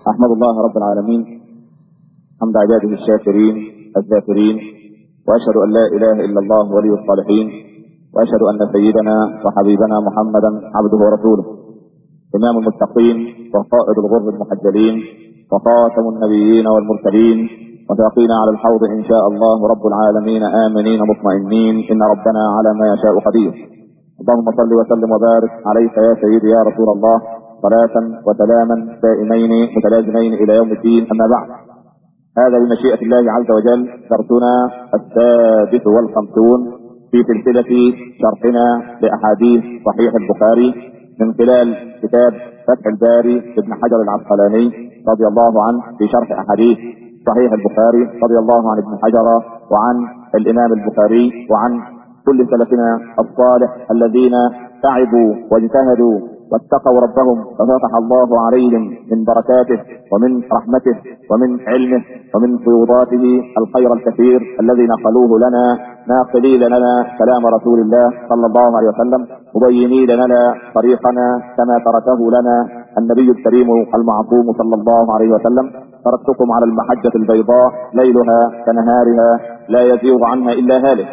أحمد الله رب العالمين حمد عباده الشاكرين الذاكرين وأشهد أن لا إله إلا الله ولي الصالحين وأشهد أن سيدنا وحبيبنا محمدا عبده ورسوله إمام المتقين وقائد الغر المحجلين وخاتم النبيين والمرسلين وساقينا على الحوض إن شاء الله رب العالمين آمنين مطمئنين إن ربنا على ما يشاء قدير اللهم صل وسلم وبارك عليك يا سيدي يا رسول الله صلاة وسلاما دائمين متلازمين إلى يوم الدين أما بعد هذا بمشيئة الله عز وجل درسنا السادس والخمسون في سلسلة شرحنا لأحاديث صحيح البخاري من خلال كتاب فتح الباري ابن حجر العسقلاني رضي الله عنه في شرح أحاديث صحيح البخاري رضي الله عن ابن حجر وعن الإمام البخاري وعن كل سلفنا الصالح الذين تعبوا واجتهدوا واتقوا ربهم ففتح الله عليهم من بركاته ومن رحمته ومن علمه ومن فيوضاته الخير الكثير الذي نقلوه لنا ناقلين لنا كلام رسول الله صلى الله عليه وسلم مبينين لنا طريقنا كما تركه لنا النبي الكريم المعصوم صلى الله عليه وسلم تركتكم على المحجة البيضاء ليلها كنهارها لا يزيغ عنها إلا هالك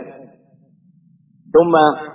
ثم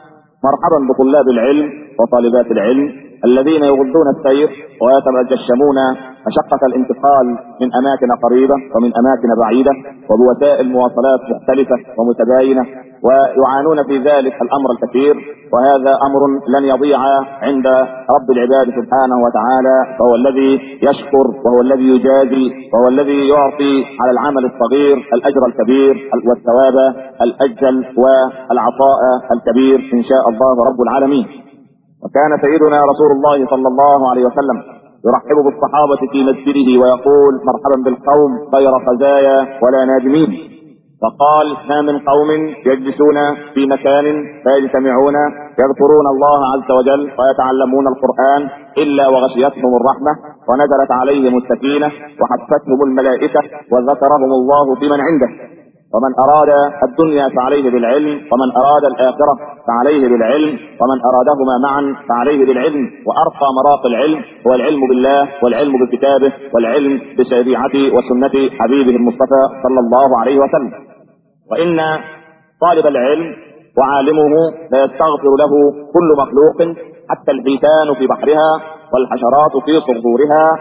مرحبا بطلاب العلم وطالبات العلم الذين يغضون السير ويتجشمون مشقة الانتقال من أماكن قريبة ومن أماكن بعيدة وبوسائل مواصلات مختلفة ومتباينة ويعانون في ذلك الأمر الكثير وهذا أمر لن يضيع عند رب العباد سبحانه وتعالى فهو الذي يشكر وهو الذي يجازي وهو الذي يعطي على العمل الصغير الأجر الكبير والثواب الأجل والعطاء الكبير إن شاء الله رب العالمين وكان سيدنا رسول الله صلى الله عليه وسلم يرحب بالصحابة في مسجده ويقول مرحبا بالقوم غير خزايا ولا نادمين فقال ما من قوم يجلسون في مكان فيجتمعون يذكرون الله عز وجل ويتعلمون القرآن إلا وغشيتهم الرحمة ونزلت عليهم السكينة وحفتهم الملائكة وذكرهم الله بمن عنده ومن أراد الدنيا فعليه بالعلم ومن أراد الآخرة فعليه بالعلم ومن أرادهما معا فعليه بالعلم وأرقى مراق العلم هو العلم بالله والعلم بكتابه والعلم بشريعته وسنة حبيبه المصطفى صلى الله عليه وسلم وإن طالب العلم وعالمه لا يستغفر له كل مخلوق حتى الحيتان في بحرها والحشرات في صدورها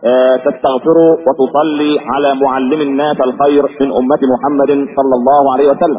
تستغفر وتصلي على معلم الناس الخير من أمة محمد صلى الله عليه وسلم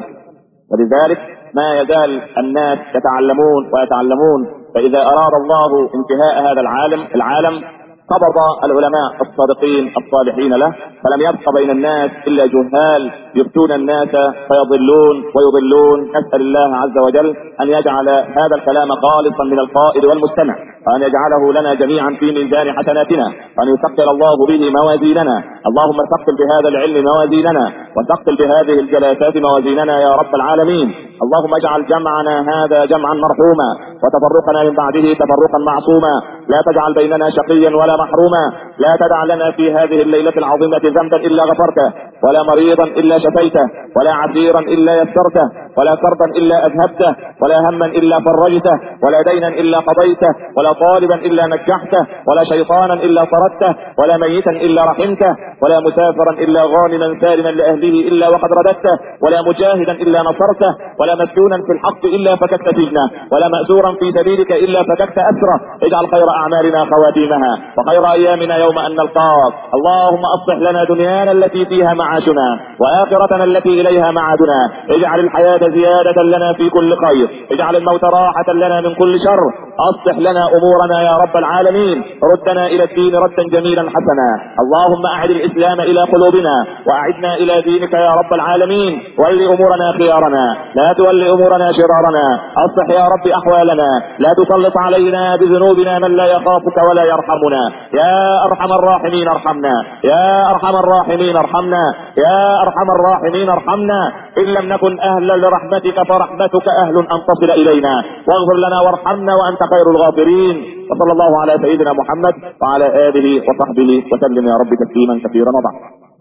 ولذلك ما يزال الناس يتعلمون ويتعلمون فإذا أراد الله انتهاء هذا العالم العالم قبض العلماء الصادقين الصالحين له فلم يبق بين الناس إلا جهال يفتون الناس فيضلون ويضلون نسأل الله عز وجل أن يجعل هذا الكلام خالصا من القائل والمستمع وأن يجعله لنا جميعا في ميزان حسناتنا وأن يثقل الله به موازيننا اللهم ثقل بهذا العلم موازيننا وثقل بهذه الجلسات موازيننا يا رب العالمين اللهم اجعل جمعنا هذا جمعا مرحوما وتفرقنا من بعده تفرقا معصوما لا تجعل بيننا شقيا ولا محروما لا تدع لنا في هذه الليلة العظيمة ذنبا إلا غفرته ولا مريضا إلا شفيته ولا عسيرا إلا يسرته ولا كربا إلا أذهبته ولا هما إلا فرجته ولا دينا إلا قضيته ولا طالبا إلا نجحته ولا شيطانا إلا طردته ولا ميتا إلا رحمته ولا مسافرا إلا غانما سالما لأهله إلا وقد رددته ولا مجاهدا إلا نصرته ولا مسجونا في الحق إلا فككت سجنه ولا مأسورا في سبيلك إلا فككت أسره اجعل خير أعمالنا خواتيمها وخير أيامنا يوم أن نلقاك اللهم أصلح لنا دنيانا التي فيها معاشنا وآخرتنا التي إليها معادنا اجعل الحياة زيادة لنا في كل خير اجعل الموت راحة لنا من كل شر أصلح لنا أمورنا يا رب العالمين ردنا إلى الدين ردا جميلا حسنا اللهم أعد الإسلام إلى قلوبنا وأعدنا إلى دينك يا رب العالمين ول أمورنا خيارنا لا تول أمورنا شرارنا أصلح يا رب أحوالنا لا تسلط علينا بذنوبنا من لا يخافك ولا يرحمنا يا أرحم الراحمين ارحمنا يا أرحم الراحمين ارحمنا يا أرحم الراحمين ارحمنا إن لم نكن أهلا لرحمتك فرحمتك أهل أن تصل إلينا واغفر لنا وارحمنا وأنت خير الغافرين وصلى الله على سيدنا محمد وعلى آله وصحبه وسلم يا رب تسليما كثيرا وبعد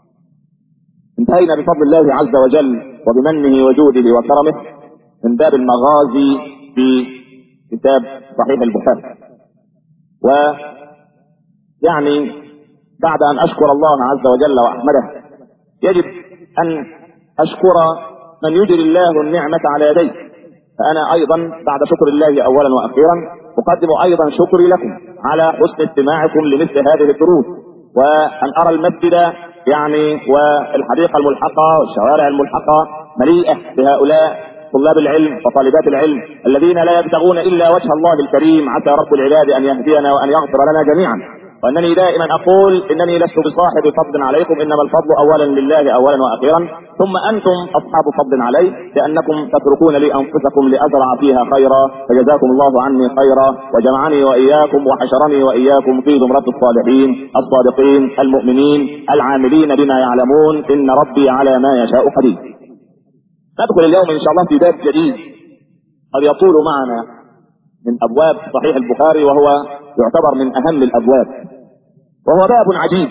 انتهينا بفضل الله عز وجل وبمنه وجوده وكرمه من باب المغازي في كتاب صحيح البخاري ويعني بعد أن أشكر الله عز وجل وأحمده يجب أن أشكر من يجري الله النعمة على يديه فأنا أيضا بعد شكر الله أولا وأخيرا أقدم أيضا شكري لكم على حسن استماعكم لمثل هذه الدروس وأن أرى المسجد يعني والحديقة الملحقة والشوارع الملحقة مليئة بهؤلاء طلاب العلم وطالبات العلم الذين لا يبتغون الا وجه الله الكريم عسى رب العباد ان يهدينا وان يغفر لنا جميعا وانني دائما اقول انني لست بصاحب فضل عليكم انما الفضل اولا لله اولا واخيرا ثم انتم اصحاب فضل علي لانكم تتركون لي انفسكم لازرع فيها خيرا فجزاكم الله عني خيرا وجمعني واياكم وحشرني واياكم في زمره الصالحين الصادقين المؤمنين العاملين بما يعلمون ان ربي على ما يشاء قدير ندخل اليوم ان شاء الله في باب جديد قد يطول معنا من ابواب صحيح البخاري وهو يعتبر من اهم الابواب وهو باب عجيب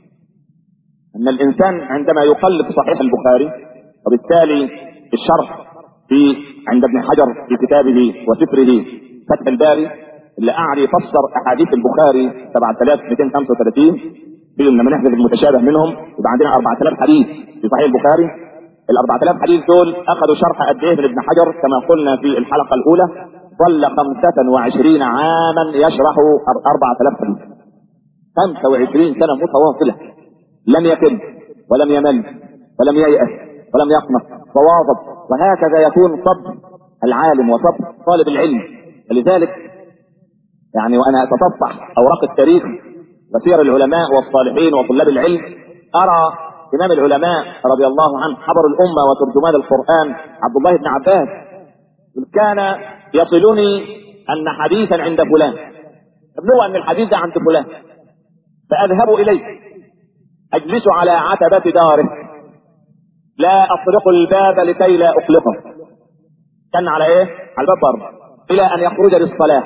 ان الانسان عندما يقلب صحيح البخاري وبالتالي الشرح في عند ابن حجر في كتابه وسفره فتح الباري اللي قاعد يفسر احاديث البخاري 7235 في لما نحذف المتشابه منهم يبقى عندنا 4000 حديث في صحيح البخاري ال 4000 حديث دول اخذوا شرح قد ايه من ابن حجر كما قلنا في الحلقه الاولى ظل 25 عاما يشرح 4000 حديث 25 سنه متواصله لم يكن ولم يمل ولم ييأس ولم يقنط وواظب وهكذا يكون صبر العالم وصبر طالب العلم ولذلك يعني وانا اتصفح اوراق التاريخ وسير العلماء والصالحين وطلاب العلم ارى امام العلماء رضي الله عنه حبر الامه وترجمان القران عبد الله بن عباس كان يصلني ان حديثا عند فلان ابلغ ان الحديث ده عند فلان فاذهب اليه اجلس على عتبه داره لا اطرق الباب لكي لا اغلقه كان على ايه على الباب برضه الى ان يخرج للصلاه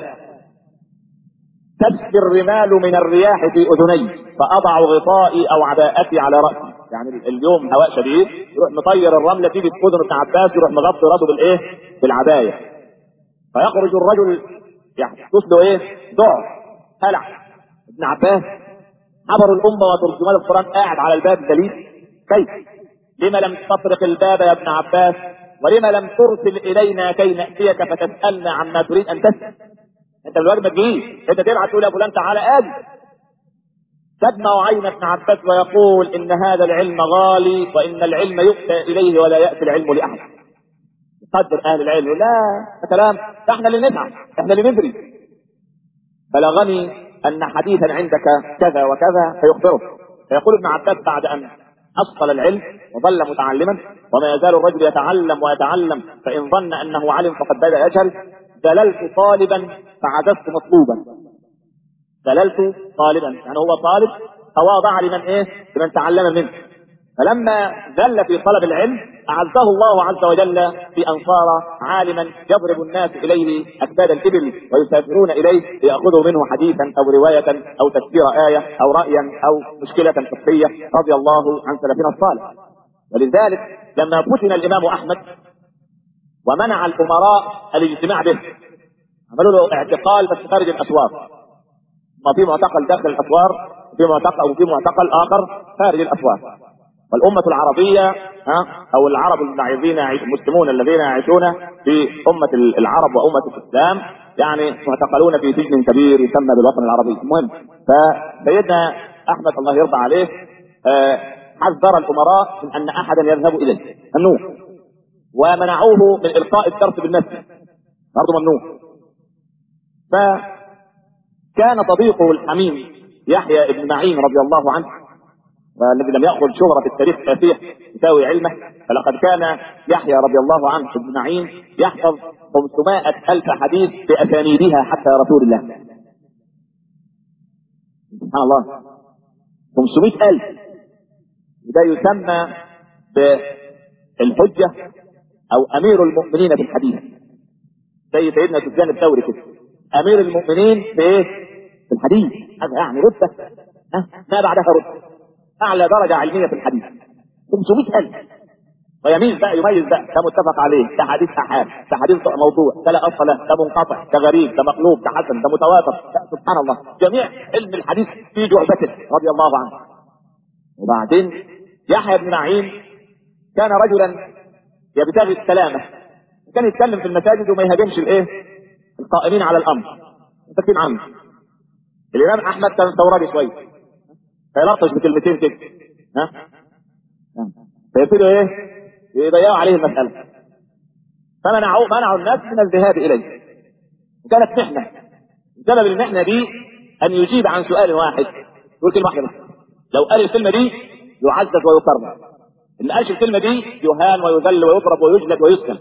تبكي الرمال من الرياح في اذني فاضع غطائي او عباءتي على راسي يعني اليوم هواء شديد يروح مطير الرمله تيجي في اذن ابن عباس يروح مغطي راسه بالايه؟ بالعبايه فيخرج الرجل يحدث له ايه؟ ضعف هلع ابن عباس حبر الامه وترجمان القران قاعد على الباب دليل كيف؟ لما لم تطرق الباب يا ابن عباس؟ ولما لم ترسل الينا كي ناتيك فتسالنا عما تريد ان تسال؟ انت الواجب ما تجيش انت تبعت تقول يا فلان تعالى اجي تدمع عين ابن عباس ويقول ان هذا العلم غالي وان العلم يؤتى اليه ولا ياتي العلم لاحد يقدر اهل العلم لا ده كلام ده احنا اللي نتعب احنا اللي ندري بلغني ان حديثا عندك كذا وكذا فيخبره فيقول ابن عباس بعد ان اصل العلم وظل متعلما وما يزال الرجل يتعلم ويتعلم فان ظن انه علم فقد بدا يجهل دللت طالبا فعجزت مطلوبا دللت طالبا يعني هو طالب تواضع لمن ايه لمن تعلم منه فلما ذل في طلب العلم اعزه الله عز وجل بان صار عالما يضرب الناس اليه اكباد الابل ويسافرون اليه لياخذوا منه حديثا او روايه او تفسير ايه او رايا او مشكله فقهيه رضي الله عن سلفنا الصالح ولذلك لما فتن الامام احمد ومنع الامراء الاجتماع به عملوا له اعتقال بس خارج الاسواق ما في معتقل داخل الاسوار وفي معتقل وفي معتقل اخر خارج الاسوار والأمة العربية ها أو العرب المعيزين المسلمون الذين يعيشون في أمة العرب وأمة الإسلام يعني معتقلون في سجن كبير يسمى بالوطن العربي المهم فسيدنا أحمد الله يرضى عليه آه حذر الأمراء من أن أحدا يذهب إليه ممنوع ومنعوه من إلقاء الدرس بالمسجد برضه ممنوع فكان صديقه الحميم يحيى بن معين رضي الله عنه والذي لم يأخذ شهرة في التاريخ كثير يساوي علمه فلقد كان يحيى رضي الله عنه بن معين يحفظ 500 ألف حديث بأسانيدها حتى رسول الله سبحان الله 500 ألف وده يسمى بالحجة أو أمير المؤمنين في الحديث زي سيدنا سفيان الثوري كده أمير المؤمنين في إيه؟ في الحديث هذا يعني رتبة ما بعدها رتبة أعلى درجة علمية في الحديث 500 ألف ويميز بقى يميز بقى ده متفق عليه ده حديث احاد ده حديث موضوع ده لا اصل له ده منقطع ده غريب ده مقلوب ده حسن ده متواتر ده سبحان الله جميع علم الحديث في جعبته رضي الله عنه وبعدين يحيى بن معين كان رجلا يبتغي السلامه كان يتكلم في المساجد وما يهاجمش الايه القائمين على الامر فاكرين عنه الامام احمد كان ثوراني شويه فيلطش بكلمتين كده ها فيبتدوا ايه يضيعوا عليه المساله فمنعوا منعوا الناس من الذهاب اليه وكانت محنه سبب المحنه دي ان يجيب عن سؤال واحد يقول كلمه واحده بس لو قال الكلمه دي يعزز ويكرم اللي قالش الكلمه دي يهان ويذل ويضرب ويجلد ويسكن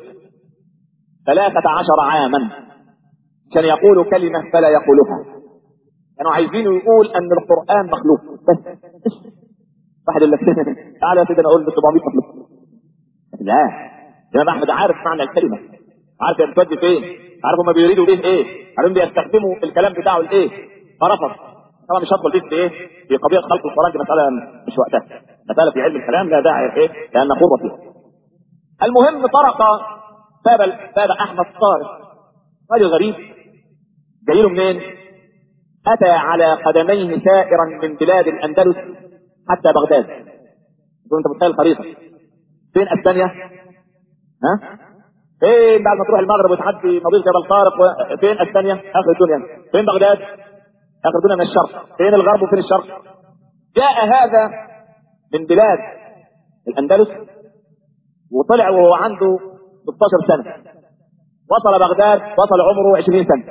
ثلاثة عشر عاما كان يقول كلمة فلا يقولها كانوا عايزين يقول ان القرآن مخلوق بس واحد اللي تعالى يا سيدي انا اقول ب 700 مخلوق لا الامام احمد عارف معنى الكلمة عارف هي بتودي فين عارف هم بيريدوا بيه ايه عارفين بيستخدموا الكلام بتاعه لايه فرفض طبعا مش هدخل فيه في ايه في قضيه خلق القران دي مساله مش وقتها مساله في علم الكلام لا داعي ايه لان نخوض فيها المهم طرق باب باب احمد طارق رجل غريب جاي له منين؟ اتى على قدميه سائرا من بلاد الاندلس حتى بغداد انت متخيل الخريطه فين اسبانيا؟ ها؟ فين بعد ما تروح المغرب وتعدي مضيق جبل طارق و... فين اسبانيا؟ اخر الدنيا فين بغداد؟ اخر الدنيا من الشرق فين الغرب وفين الشرق؟ جاء هذا من بلاد الاندلس وطلع وهو عنده 16 سنة وصل بغداد وصل عمره 20 سنة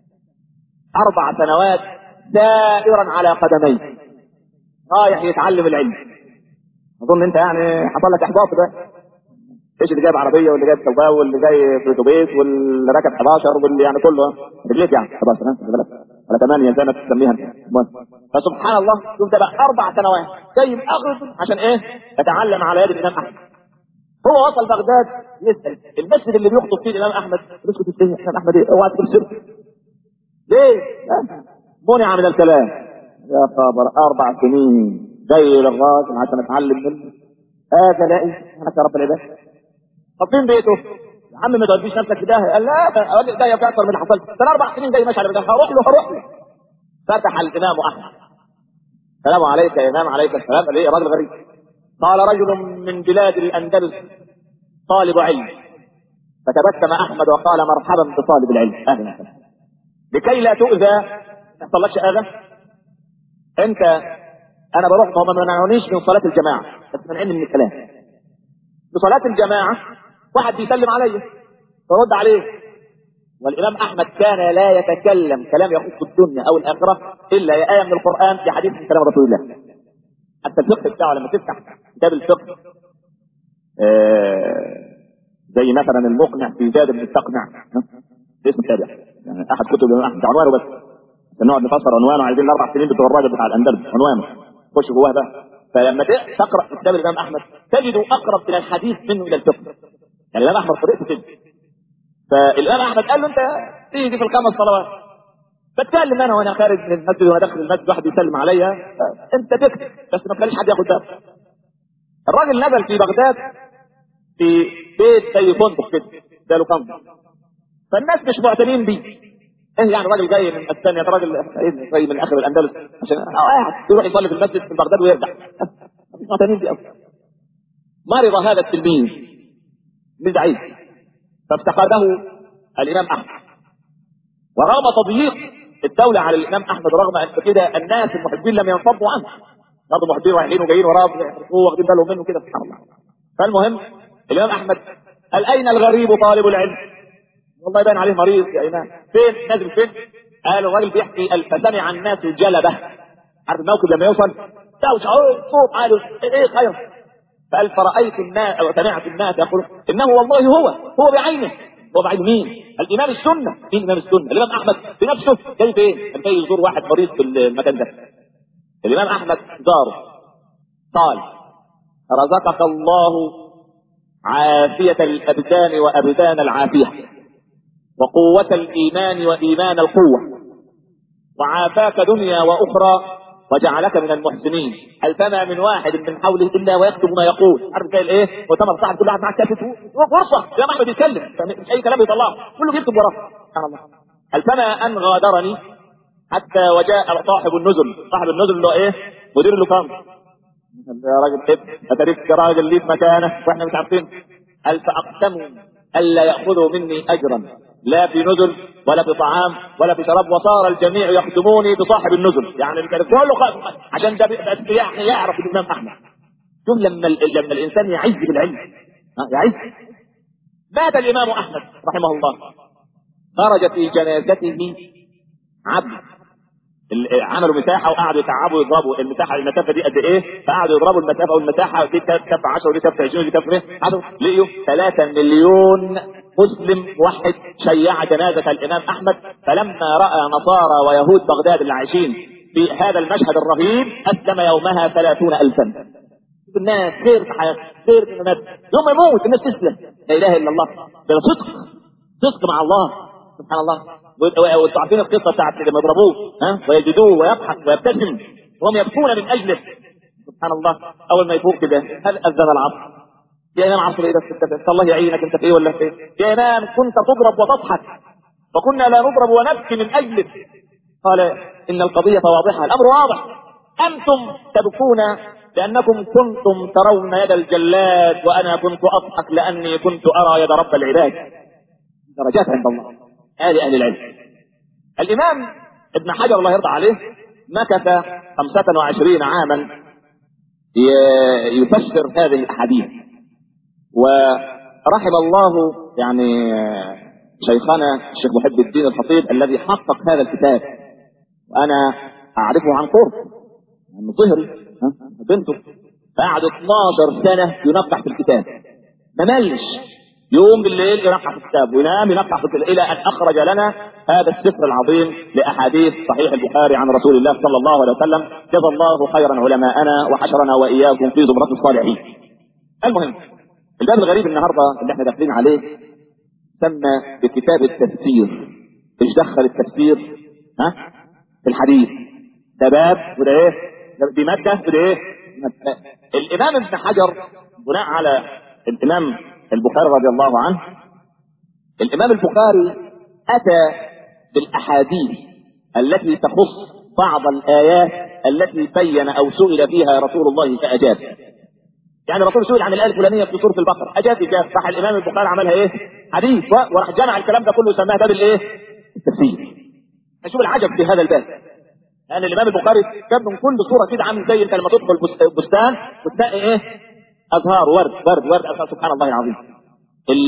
أربع سنوات سائرا على قدميه رايح يتعلم العلم أظن أنت يعني حصل لك إحباط بقى ايش اللي جايب عربيه واللي جايب سواق واللي جاي في اتوبيس واللي راكب 11 واللي يعني كله رجليك يعني 11 ولا 8 زي ما تسميها فسبحان الله شوف ده بقى اربع سنوات جاي اخر عشان ايه؟ يتعلم على يد الامام احمد هو وصل بغداد يسال المسجد اللي بيخطب فيه الامام احمد اسكت السنه الامام احمد ايه؟ اوعى تقول شرك ليه؟ منع من الكلام يا خبر اربع سنين جاي للراجل عشان اتعلم منه هذا لا انا رب العباد طب فين بيته؟ يا عم ما توديش نفسك في داهيه قال لا اقول لك ده يبقى اكثر من اللي حصل ده اربع سنين جاي ماشي على بدايه هروح له هروح له فتح الامام احمد السلام عليك يا امام عليك السلام قال ايه راجل غريب قال رجل من بلاد الاندلس طالب علم فتبسم احمد وقال مرحبا بطالب العلم اهلا وسهلا لكي لا تؤذى ما يحصلكش اذى انت انا بروح هم ما منعونيش من صلاه الجماعه بس منعني من الكلام بصلاه الجماعه واحد بيسلم عليا فرد عليه والامام احمد كان لا يتكلم كلام يخص الدنيا او الاخره الا يا ايه من القران يا حديث من كلام رسول الله حتى الفقه بتاعه لما تفتح كتاب الفقه آه زي مثلا المقنع في زاد بن التقنع اسم تابع يعني احد كتب الامام احمد عنوانه بس عشان نقعد نفسر عنوانه عايزين الاربع سنين بتوع الراجل بتاع الاندلس عنوانه خش جواه بقى فلما تقرا في كتاب الامام احمد تجد اقرب الى الحديث منه الى الفقه يعني الامام احمد طريقته كده فالامام احمد قال له انت تيجي في الخمس صلوات بتكلم انا وانا خارج من المسجد وانا داخل المسجد واحد يسلم عليا انت تكتب بس ما تخليش حد ياخد باله الراجل نزل في بغداد في بيت زي فندق كده ده له كنز فالناس مش معتنين بيه ايه يعني راجل جاي من اسبانيا ده راجل جاي من اخر الاندلس عشان قاعد يروح يصلي في المسجد في بغداد ويرجع مش معتنين بيه اصلا مرض هذا التلميذ مزعج فافتقده الامام احمد ورغم تضييق الدولة على الإمام أحمد رغم أن كده الناس المحبين لم ينفضوا عنه برضه محبين رايحين وجايين وراه واخدين بالهم منه كده سبحان الله فالمهم الإمام أحمد قال أين الغريب طالب العلم؟ والله يبان عليه مريض يا إمام فين نازل فين؟ قال الراجل بيحكي فسمع الناس جلبه عارف الموقف لما يوصل دوش صوت عالي ايه خير فقال فرأيت الناس أو سمعت الناس يقول إنه والله هو هو بعينه هو بعين مين؟ الامام السنه مين امام السنه؟ الامام احمد بنفسه جاي فين؟ كان جاي يزور واحد مريض في المكان ده. الامام احمد زاره قال رزقك الله عافية الأبدان وأبدان العافية وقوة الإيمان وإيمان القوة وعافاك دنيا وأخرى وجعلك من المحسنين هل فما من واحد من حوله الا ويكتب ما يقول عارف زي الايه مؤتمر صاحب كل واحد معاه كتاب فرصه يا احمد يتكلم مش اي كلام يطلعه كله بيكتب وراه سبحان الله هل فما ان غادرني حتى وجاء صاحب النزل صاحب النزل اللي هو ايه مدير اللوكان يا راجل ايه اتريك راجل ليك مكانه واحنا مش عارفين هل فاقسموا الا ياخذوا مني اجرا لا في نزل ولا في طعام ولا في شراب وصار الجميع يخدموني بصاحب النزل يعني كان كله خ- عشان ده بس يعني يعرف الامام احمد شوف لما ال- لما الانسان يعز بالعلم ها، يعز مات الامام احمد رحمه الله خرج في جنازته عبد ال- عملوا مساحه وقعدوا يتعبوا يضربوا المساحه المسافه دي قد ايه فقعدوا يضربوا المسافه والمساحه دي كانت كف 10 ودي كف 20 ودي كف 100 قعدوا لقيوا 3 مليون مسلم موحد شيع جنازه الامام احمد فلما راى نصارى ويهود بغداد اللي عايشين في هذا المشهد الرهيب اسلم يومها 30 الفا شوف الناس خير في حياته خير في الناس يوم ما يموت الناس تسلم لا اله الا الله بصدق صدق مع الله سبحان الله وانتوا عارفين القصه بتاعت لما يضربوه ها ويجدوه ويضحك ويبتسم وهم يبكون من اجله سبحان الله اول ما يفوق كده هل اذن العصر يا امام عصر ايه بس الله يعينك انت في ايه ولا في ايه يا امام كنت تضرب وتضحك وكنا لا نضرب ونبكي من اجلك قال ان القضيه واضحه الامر واضح انتم تبكون لانكم كنتم ترون يد الجلاد وانا كنت اضحك لاني كنت ارى يد رب العباد درجات عند الله هذه اهل العلم الامام ابن حجر الله يرضى عليه مكث 25 عاما ي- يفسر هذه الاحاديث ورحم الله يعني شيخنا الشيخ محب الدين الخطيب الذي حقق هذا الكتاب وانا اعرفه عن قرب من صهري ها؟ بنته فقعد 12 سنه ينقح في الكتاب ما ملش يوم بالليل ينقح في الكتاب وينام ينقح في الكتاب الى ان اخرج لنا هذا السفر العظيم لاحاديث صحيح البخاري عن رسول الله صلى الله عليه وسلم جزا الله خيرا علماءنا وحشرنا واياكم في زمره الصالحين. المهم الباب الغريب النهارده اللي احنا داخلين عليه سمى بكتاب التفسير ايش دخل التفسير ها في الحديث ده باب وده ايه ده- دي ماده وده ايه مادة. الامام ابن حجر بناء على الامام البخاري رضي الله عنه الامام البخاري اتى بالاحاديث التي تخص بعض الايات التي بين او سئل فيها رسول الله فاجاب يعني الرسول سئل عن الايه الفلانيه في سوره البقره اجاب اجابه راح الامام البخاري عملها ايه حديث و- وراح جمع الكلام ده كله سماه باب الايه التفسير نشوف العجب في هذا الباب لان الامام البخاري جاب من كل صوره كده عامل زي انت لما تدخل بس- بستان وتلاقي ايه ازهار ورد ورد ورد أزهار سبحان الله العظيم ال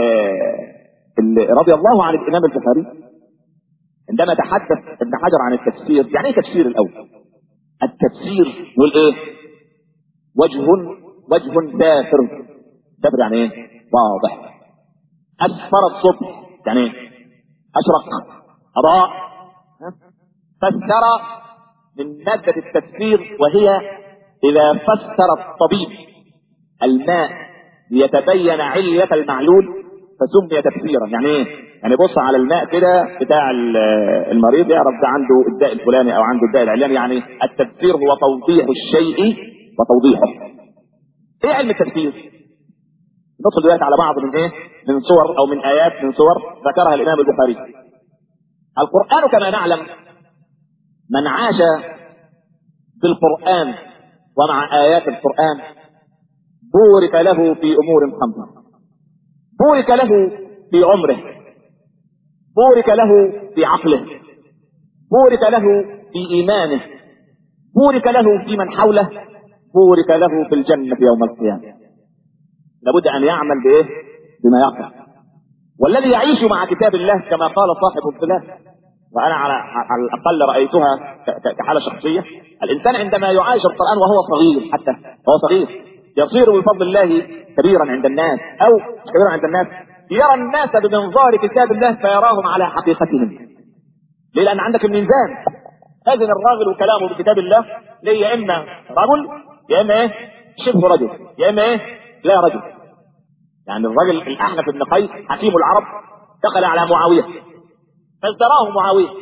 ال رضي الله عن الامام البخاري عندما تحدث ابن حجر عن التفسير يعني ايه تفسير الاول التفسير يقول ايه وجه وجه سافر سافر يعني ايه واضح اسفر الصبح يعني ايه اشرق اضاء ها؟ فسر من مادة التفسير وهي إذا فسر الطبيب الماء ليتبين علية المعلول فسمي تفسيرا يعني ايه؟ يعني بص على الماء كده بتاع ال- المريض يعرف ده عنده الداء الفلاني او عنده الداء العلاني يعني التفسير هو توضيح الشيء وتوضيحه. ايه علم التفسير؟ ندخل دلوقتي على بعض من ايه؟ من صور او من ايات من صور ذكرها الامام البخاري. القرآن كما نعلم من عاش بالقرآن ومع آيات القرآن بورك له في أمور خمسة بورك له في عمره بورك له في عقله بورك له في إيمانه بورك له في من حوله بورك له في الجنة يوم القيامة لابد أن يعمل بإيه؟ بما يقع والذي يعيش مع كتاب الله كما قال صاحب الظلال وانا على على الاقل رايتها ك- ك- كحاله شخصيه الانسان عندما يعايش القران وهو صغير حتى وهو صغير يصير بفضل الله كبيرا عند الناس او مش كبيرا عند الناس يرى الناس بمنظار كتاب الله فيراهم على حقيقتهم ليه لان عندك الميزان اذن الراجل وكلامه بكتاب الله ليه يا اما رجل يا اما ايه شبه رجل يا اما ايه لا رجل يعني الرجل الاحنف بن قيس حكيم العرب دخل على معاويه فازدراه معاويه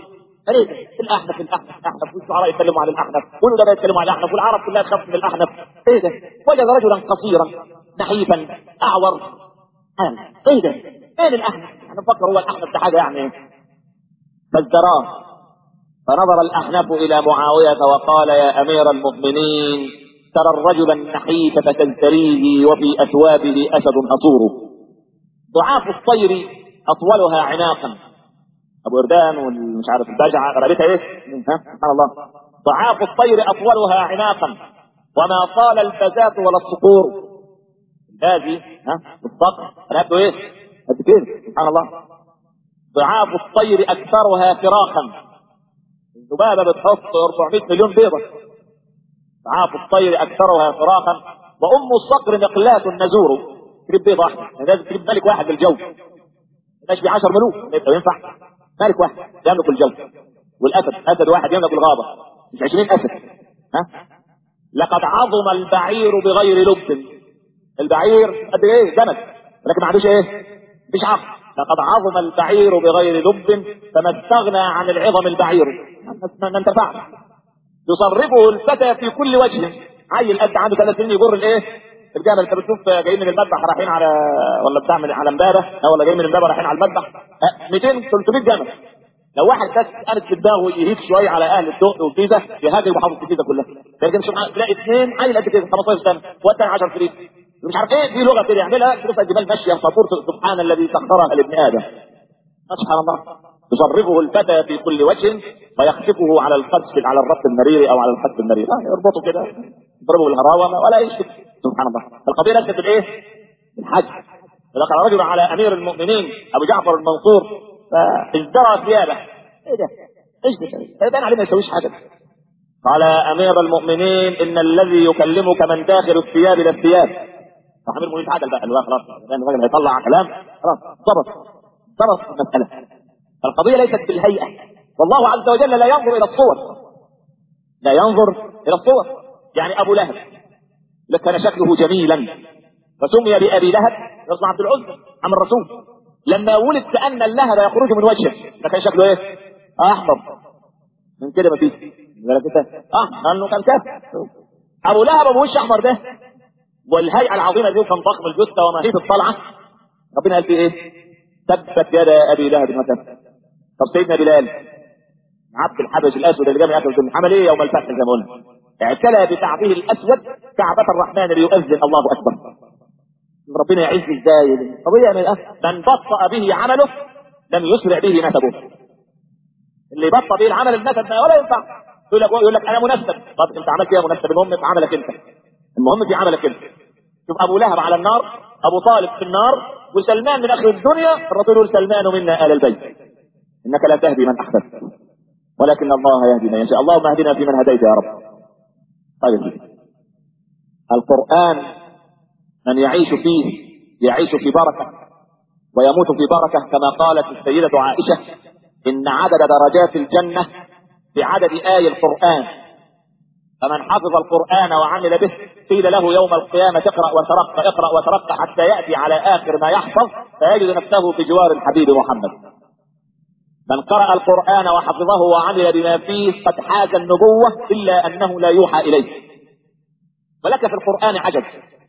ليه الاحنف الاحنف الاحنف والشعراء يتكلموا عن الاحنف والادباء يتكلموا عن الاحنف والعرب كلها تخاف من الاحنف ايه ده وجد رجلا قصيرا نحيفا اعور آه. ايه ده فين الاحنف احنا نفكر هو الاحنف ده حاجه يعني فازدراه فنظر الاحنف الى معاويه وقال يا امير المؤمنين ترى الرجل النحيف فتزدريه وفي اثوابه اسد اصوره ضعاف الطير اطولها عناقا ابو اردان والمش عارف البجعه قرابتها ايه؟ ها سبحان الله ضعاف الطير اطولها عناقا وما طال البزات ولا الصقور هذه ها الصقر رقبته ايه؟ قد كده سبحان الله ضعاف الطير اكثرها فراخا الذبابه بتحط 400 مليون بيضه ضعاف الطير اكثرها فراخا وام الصقر مقلاه النزور تجيب بيضه واحده لازم تجيب ملك واحد بالجو مش ب 10 ملوك يبقى ينفع ملك واحد يملك الجو والاسد اسد واحد يملك الغابه مش 20 اسد ها لقد عظم البعير بغير لب البعير قد ايه جمل لكن ما عندوش ايه مفيش عقل لقد عظم البعير بغير لب فما استغنى عن العظم البعير ما انتفعش يصرفه الفتى في كل وجه عيل قد عنده ثلاث سنين يجر الايه الجبل انت بتشوف جايين من المذبح رايحين على ولا بتاع من على امبابه ولا جايين من امبابه رايحين على المذبح 200 300 جمل لو واحد بس قالت في دماغه يهيب شويه على اهل الدق والجيزه يهاجم محافظه الجيزه كلها لكن مش تلاقي اثنين عيل قد كده 15 سنه والثاني 10 سنين مش عارف ايه في لغه كده يعملها تشوف الجبال ماشيه صبور سبحان الذي سخرها لابن ادم سبحان الله يصرفه الفتى في كل وجه ويخطفه على القذف على الربط المرير او على الخط المرير آه يربطه كده يضربه بالهراوه ولا يشتك سبحان الله القضيه ليست بالايه؟ بالحج دخل رجل على امير المؤمنين ابو جعفر المنصور فازدرى ثيابه ايه ده؟ ايش ده؟ يبان عليه ما يسويش حاجه قال يا امير المؤمنين ان الذي يكلمك من داخل الثياب الى الثياب فامير المؤمنين تعدل بقى اللي هو خلاص لان الراجل هيطلع كلام خلاص ضبط ضبط المساله القضيه ليست بالهيئه والله عز وجل لا ينظر الى الصور لا ينظر الى الصور يعني ابو لهب كان شكله جميلا فسمي بابي لهب يصنع عبد العزى عم الرسول لما ولد كان اللهب يخرج من وجهه فكان شكله ايه؟ احمر من كده ما فيش اه لانه كان كافر ابو لهب ابو وش احمر ده والهيئه العظيمه دي وكان ضخم الجثه ومهيب الطلعه ربنا قال فيه ايه؟ تبت يد ابي لهب ما تبت طب سيدنا بلال عبد الحبش الاسود اللي جاب ياكل عمل ايه يوم الفتح زي ما قلنا؟ اعتلى بكعبه الاسود كعبة الرحمن ليؤذن الله اكبر ربنا يعز ازاي قضية من بطأ به عمله لم يسرع به نسبه اللي بطأ به العمل النسب ولا ينفع يقول لك يقول لك انا منسب طب انت عملت ايه يا منسب المهم في عملك انت المهم في عملك انت شوف ابو لهب على النار ابو طالب في النار وسلمان من اخر الدنيا الرسول يقول سلمان منا ال البيت انك لا تهدي من احببت ولكن الله يهدي من يشاء اللهم اهدنا فيمن هديت يا رب طيب القرآن من يعيش فيه يعيش في بركة ويموت في بركة كما قالت السيدة عائشة إن عدد درجات الجنة بعدد آي القرآن فمن حفظ القرآن وعمل به قيل له يوم القيامة اقرأ وترقى اقرأ وترقى حتى يأتي على آخر ما يحفظ فيجد نفسه في جوار الحبيب محمد من قرأ القرآن وحفظه وعمل بما فيه قد حاز النبوة إلا أنه لا يوحى إليه ولك في القرآن عجب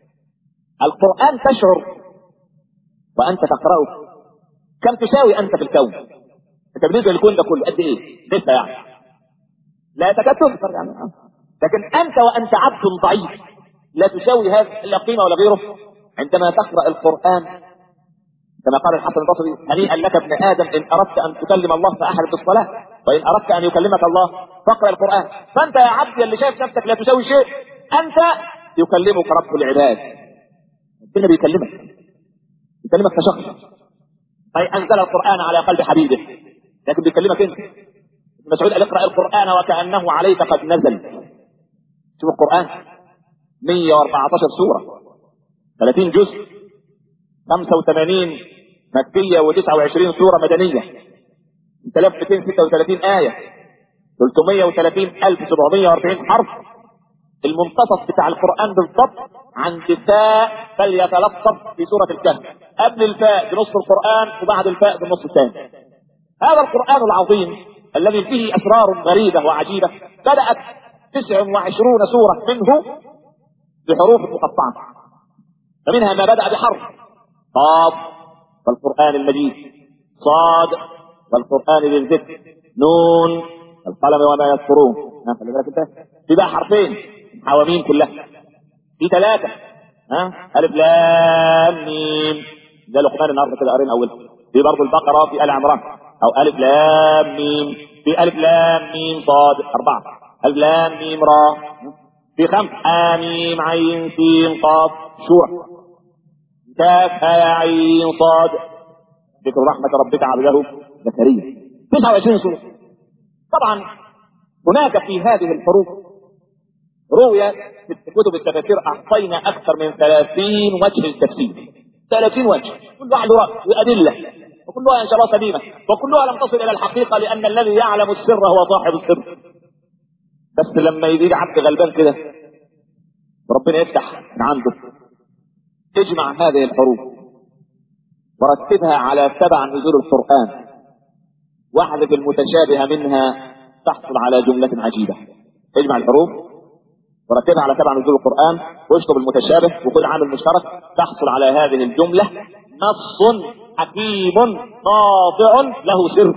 القرآن تشعر وأنت تقرأه كم تساوي أنت في الكون أنت بالنسبة للكون ده كله قد إيه لسه يعني لا تكاد تذكر يعني لكن أنت وأنت عبد ضعيف لا تساوي هذا لا قيمة ولا غيره عندما تقرأ القرآن كما قال الحسن البصري هنيئا لك ابن ادم ان اردت ان تكلم الله فاحرق بالصلاه وان اردت ان يكلمك الله فاقرا القران فانت يا عبدي اللي شايف نفسك لا تساوي شيء انت يكلمك رب العباد ربنا بيكلمك بيكلمك كشخص اي انزل القران على قلب حبيبه لكن بيكلمك انت مسعود قال اقرا القران وكانه عليك قد نزل شوف القران 114 سوره 30 جزء 85 مكية و29 سورة مدنية 3236 آية 330740 حرف المنتصف بتاع القرآن بالضبط عند فاء فليتلطف في سورة الكهف قبل الفاء بنص القرآن وبعد الفاء بالنص الثاني هذا القرآن العظيم الذي فيه أسرار غريبة وعجيبة بدأت 29 سورة منه بحروف مقطعة فمنها ما بدأ بحرف قاف والقرآن المجيد صاد والقرآن ذي الذكر نون القلم وما يذكرون ها خلي بالك انت في بقى حرفين حواميم كلها في ثلاثة ها ألف لام ميم ده لقمان النهارده كده قارين أول في برضه البقرة في آل عمران أو ألف لام ميم في ألف لام ميم صاد أربعة ألف لام ميم را في خمس آميم عين سين قاف شوع كاف يا عين صاد ذكر رحمة ربك عبده زكريا 29 سورة طبعا هناك في هذه الحروف روي في كتب التفاسير أعطينا أكثر من 30 وجه للتفسير 30 وجه كل واحد رأي وأدلة وكلها إن شاء الله سليمة وكلها لم تصل إلى الحقيقة لأن الذي يعلم السر هو صاحب السر بس لما يجي عبد غلبان كده ربنا يفتح من عنده اجمع هذه الحروف ورتبها على سبع نزول القرآن واحذف المتشابه منها تحصل على جملة عجيبة اجمع الحروف ورتبها على سبع نزول القرآن واشطب المتشابه وخذ عامل مشترك تحصل على هذه الجملة نص حكيم قاطع له سر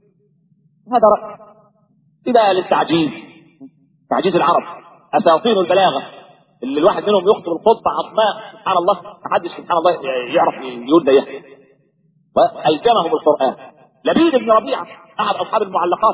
هذا رأي إذا للتعجيز تعجيز العرب أساطين البلاغة اللي الواحد منهم يخطب الخطبة عصماء سبحان الله محدش سبحان الله يعرف يقول ده يحكي وألجمهم القرآن لبيد بن ربيعة أحد أصحاب المعلقات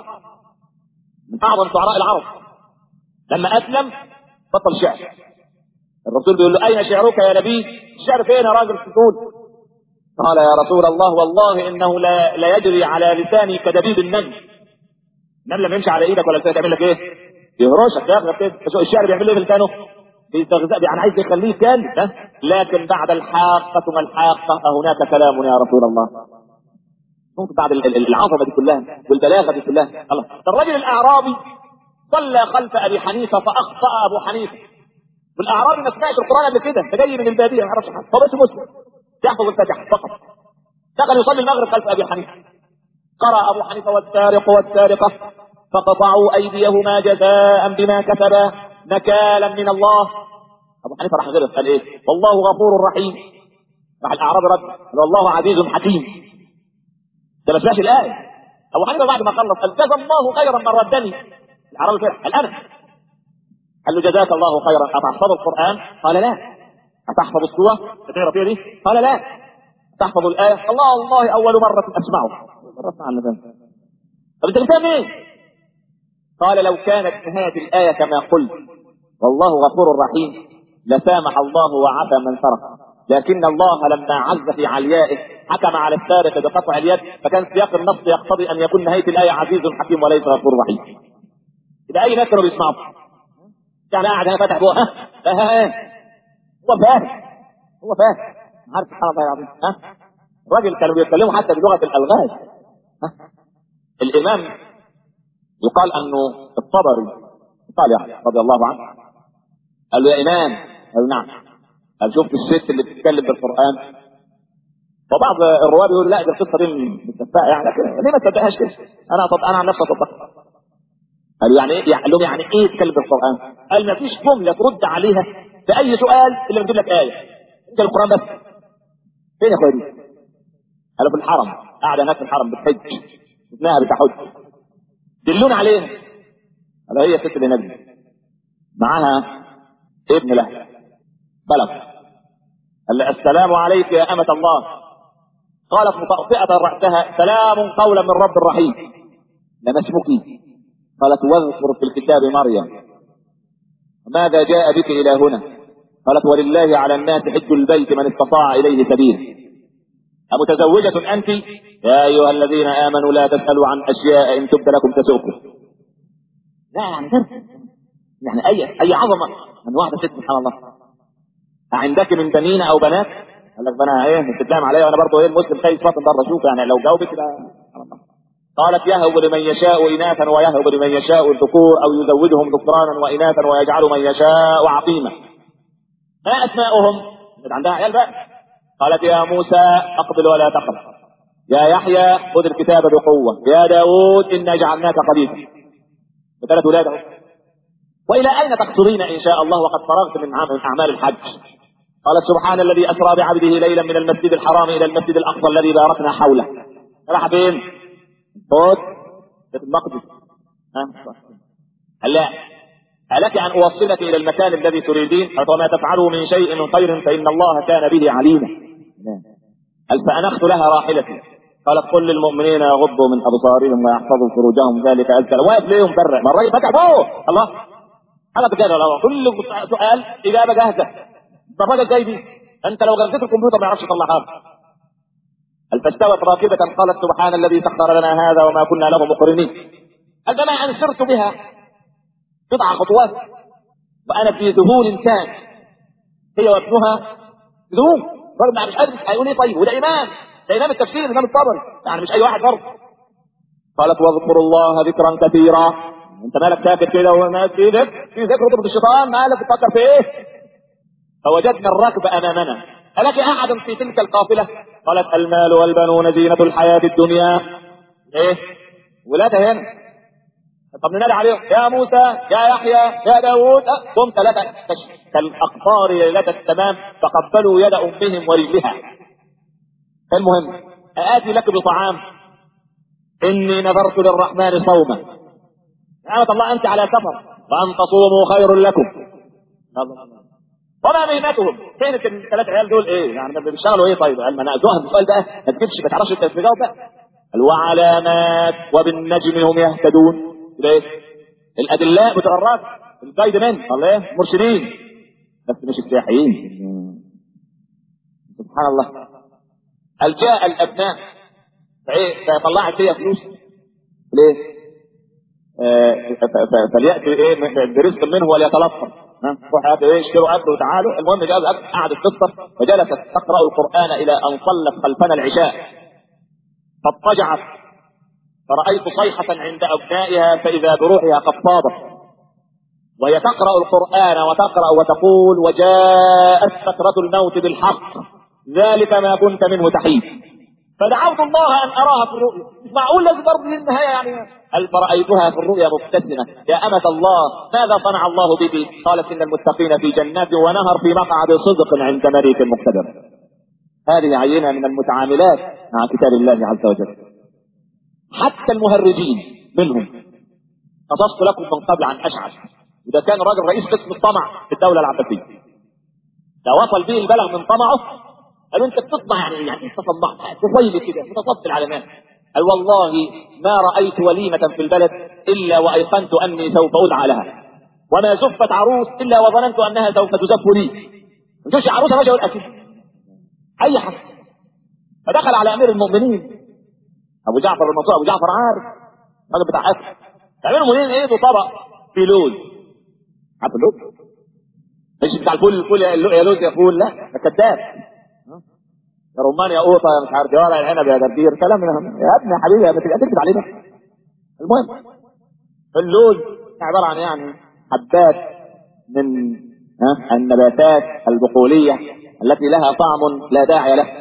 من أعظم شعراء العرب لما أسلم بطل شعر الرسول بيقول له أين شعرك يا نبي الشعر فين يا راجل تقول قال يا رسول الله والله إنه لا, لا يجري على لساني كدبيب النمل النمل لما يمشي على إيدك ولا بتاع تعمل لك إيه يهرشك ياخدك كده الشعر بيعمل إيه في لسانه بيستغذى يعني عايز يخليه كان لكن بعد الحاقة ما الحاقة أهناك كلام يا رسول الله ممكن بعد العظمة دي كلها والبلاغة دي كلها الله الرجل الأعرابي صلى خلف أبي حنيفة فأخطأ أبو حنيفة والأعرابي ما سمعش القرآن قبل كده ده جاي من البادية ما يعرفش حاجة هو بس مسلم يحفظ الفاتحة فقط دخل يصلي المغرب خلف أبي حنيفة قرأ أبو حنيفة والسارق والسارقة فقطعوا أيديهما جزاء بما كسبا نكالا من الله أبو حنيفة راح غير قال إيه والله غفور رحيم راح الأعرابي رد قال والله عزيز حكيم ده ما سمعش الآية أبو حنيفة بعد ما خلص قال جزا الله خيرا من ردني الأعرابي كده قال أنا قال له جزاك الله خيرا أتحفظ القرآن قال لا أتحفظ السورة تقرأ فيها دي قال لا تحفظ الآية الله الله أول مرة أسمعه مرة أسمع النبي طب أنت بتفهم إيه؟ قال لو كانت نهاية الآية كما قلت والله غفور رحيم لسامح الله وعفى من سرق لكن الله لما عز في عليائه حكم على السارق بقطع اليد فكان سياق النص يقتضي ان يكون نهايه الايه عزيز حكيم وليس غفور رحيم. يبقى اي ناس كانوا بيسمعوا يعني قاعد هنا فاتح بقى ها ها هو فاهم هو فاهم عارف سبحان الله العظيم ها الراجل كانوا بيتكلموا حتى بلغه الالغاز ها الامام يقال انه الطبري قال يعني رضي الله عنه قال له يا امام قال نعم قال شفت الست اللي بتتكلم بالقران وبعض الرواه بيقول لا دي القصه دي متفقه يعني لكن ليه ما تصدقهاش كده؟ انا طب انا عن نفسي اصدقها قالوا يعني ايه؟ يعني لهم يعني ايه تتكلم بالقران؟ قال ما فيش جمله ترد عليها في اي سؤال الا بتجيب لك ايه. انت القران بس. فين يا اخويا دي؟ قالوا في الحرم قاعده هناك في الحرم بتحج ابنها بتحج دلونا عليها قالوا هي ست اللي نجم معاها ابن له بلغ قال لها السلام عليك يا أمة الله قالت مطأطئة رأسها سلام قولا من رب رحيم لما اسمك قالت واذكر في الكتاب مريم ماذا جاء بك إلى هنا قالت ولله على الناس حج البيت من استطاع إليه سبيل أمتزوجة أنت يا أيها الذين آمنوا لا تسألوا عن أشياء إن تبد لكم تسؤكم لا يعني درس يعني أي أي عظمة من واحدة ست سبحان الله عندك من بنين أو بنات قال لك بنا ايه بتتكلم عليا وانا برضه ايه المسلم خايف فاطم بره اشوف يعني لو جاوبت كده قالت يهب لمن يشاء اناثا ويهب لمن يشاء الذكور او يزوجهم ذكرانا واناثا ويجعل من يشاء عقيما ما اسماؤهم عندها عيال بقى قالت يا موسى اقبل ولا تقل يا يحيى خذ الكتاب بقوة يا داود إنا جعلناك خليفة وثلاث ولاد أهو. وإلى أين تقصرين إن شاء الله وقد فرغت من عمل- أعمال الحج قال سبحان الذي أسرى بعبده ليلا من المسجد الحرام إلى المسجد الأقصى الذي باركنا حوله راح فين؟ صوت بيت المقدس ها هلا ألك أن أوصلك إلى المكان الذي تريدين قالت وما تفعلوا من شيء من خير فإن الله كان به عليما قال فأنخت لها راحلتي قالت قل للمؤمنين يغضوا من أبصارهم ويحفظوا فروجهم ذلك أزكى واقف ليه مبرع ما الراجل فتح فوق الله هذا بجد والله كل سؤال إجابة جاهزة طب الراجل جاي دي أنت لو غرقت الكمبيوتر ما يعرفش يطلع حاجة قال فاستوت راكبة قالت سبحان الذي سخر لنا هذا وما كنا له مقرنين قال فما أن سرت بها بضع خطوات وأنا في ذهول كان هي وابنها ذهول برضه مش قادر هيقول ايه طيب وده إمام ده إمام التفسير إمام الطبري يعني مش أي واحد برضه قالت واذكروا الله ذكرا كثيرا انت مالك ساكت كده وما في ذكر في ذكر ضد الشيطان مالك بتفكر في ايه فوجدنا الركب امامنا ألك احد في تلك القافله قالت المال والبنون زينه الحياه الدنيا ايه ولادها هنا طب ننادي عليهم يا موسى يا يحيى يا داوود أه، قم ثلاثه كالاقطار ليله التمام فقبلوا يد امهم ورجلها المهم آتي لك بطعام إني نذرت للرحمن صوما نعمة الله أنت على سفر وأن تصوموا خير لكم وما مهنتهم كانت الثلاث عيال دول ايه يعني بيشتغلوا ايه طيب علم انا ازوها السؤال بقى ما تجيبش ما تعرفش انت تجاوب بقى قال وعلامات وبالنجم هم يهتدون كده ايه الادلاء بتوع الراس الجايد مان الله ايه مرشدين بس مش السياحيين سبحان الله قال جاء الابناء فايه فطلعت هي فلوس ليه؟ آه، ف- ف- فليأتي ايه ب- برزق منه وليتلطف ها؟ روح هات ايه اشتروا اكل وتعالوا المهم جاء اكل قعدت تفطر وجلست تقرا القران الى ان صلت خلفنا العشاء فاضطجعت فرأيت صيحة عند أبنائها فإذا بروحها قد فاضت وهي تقرأ القرآن وتقرأ وتقول وجاءت سكرة الموت بالحق ذلك ما كنت منه تحيد فدعوت الله أن أراها في الرؤيا مش معقول لازم برضه دي النهاية يعني قال فرأيتها في الرؤيا مبتسمة يا أمة الله ماذا صنع الله بك قالت إن المتقين في جنات ونهر في مقعد صدق عند مليك مقتدر هذه عينة من المتعاملات مع كتاب الله عز وجل حتى المهرجين منهم قصصت لكم من قبل عن أشعث وده كان راجل رئيس قسم الطمع في الدولة العباسية ده وصل به البلغ من طمعه قالوا انت بتطمع يعني إيه؟ يعني انت طمعت طويل كده متصف العلامات قال والله ما رأيت وليمة في البلد إلا وأيقنت أني سوف أدعى لها وما زفت عروس إلا وظننت أنها سوف تزف لي ما تجيش عروسة ماشية يقول أكيد أي حد فدخل على أمير المؤمنين أبو جعفر المنصور أبو جعفر عارف الراجل بتاع أسد أمير المؤمنين إيه طبق في لوز عارف اللوز مش بتاع الفول الفول يا لو- يا لوز يا فول لا ده كذاب يا رمان يا قوطه يا مش عارف يا ورق العنب يا جرجير كلام من هم. يا ابني يا حبيبي ما تبقى تكتب علينا المهم اللوز عباره عن يعني حبات من ها النباتات البقوليه التي لها طعم لا داعي له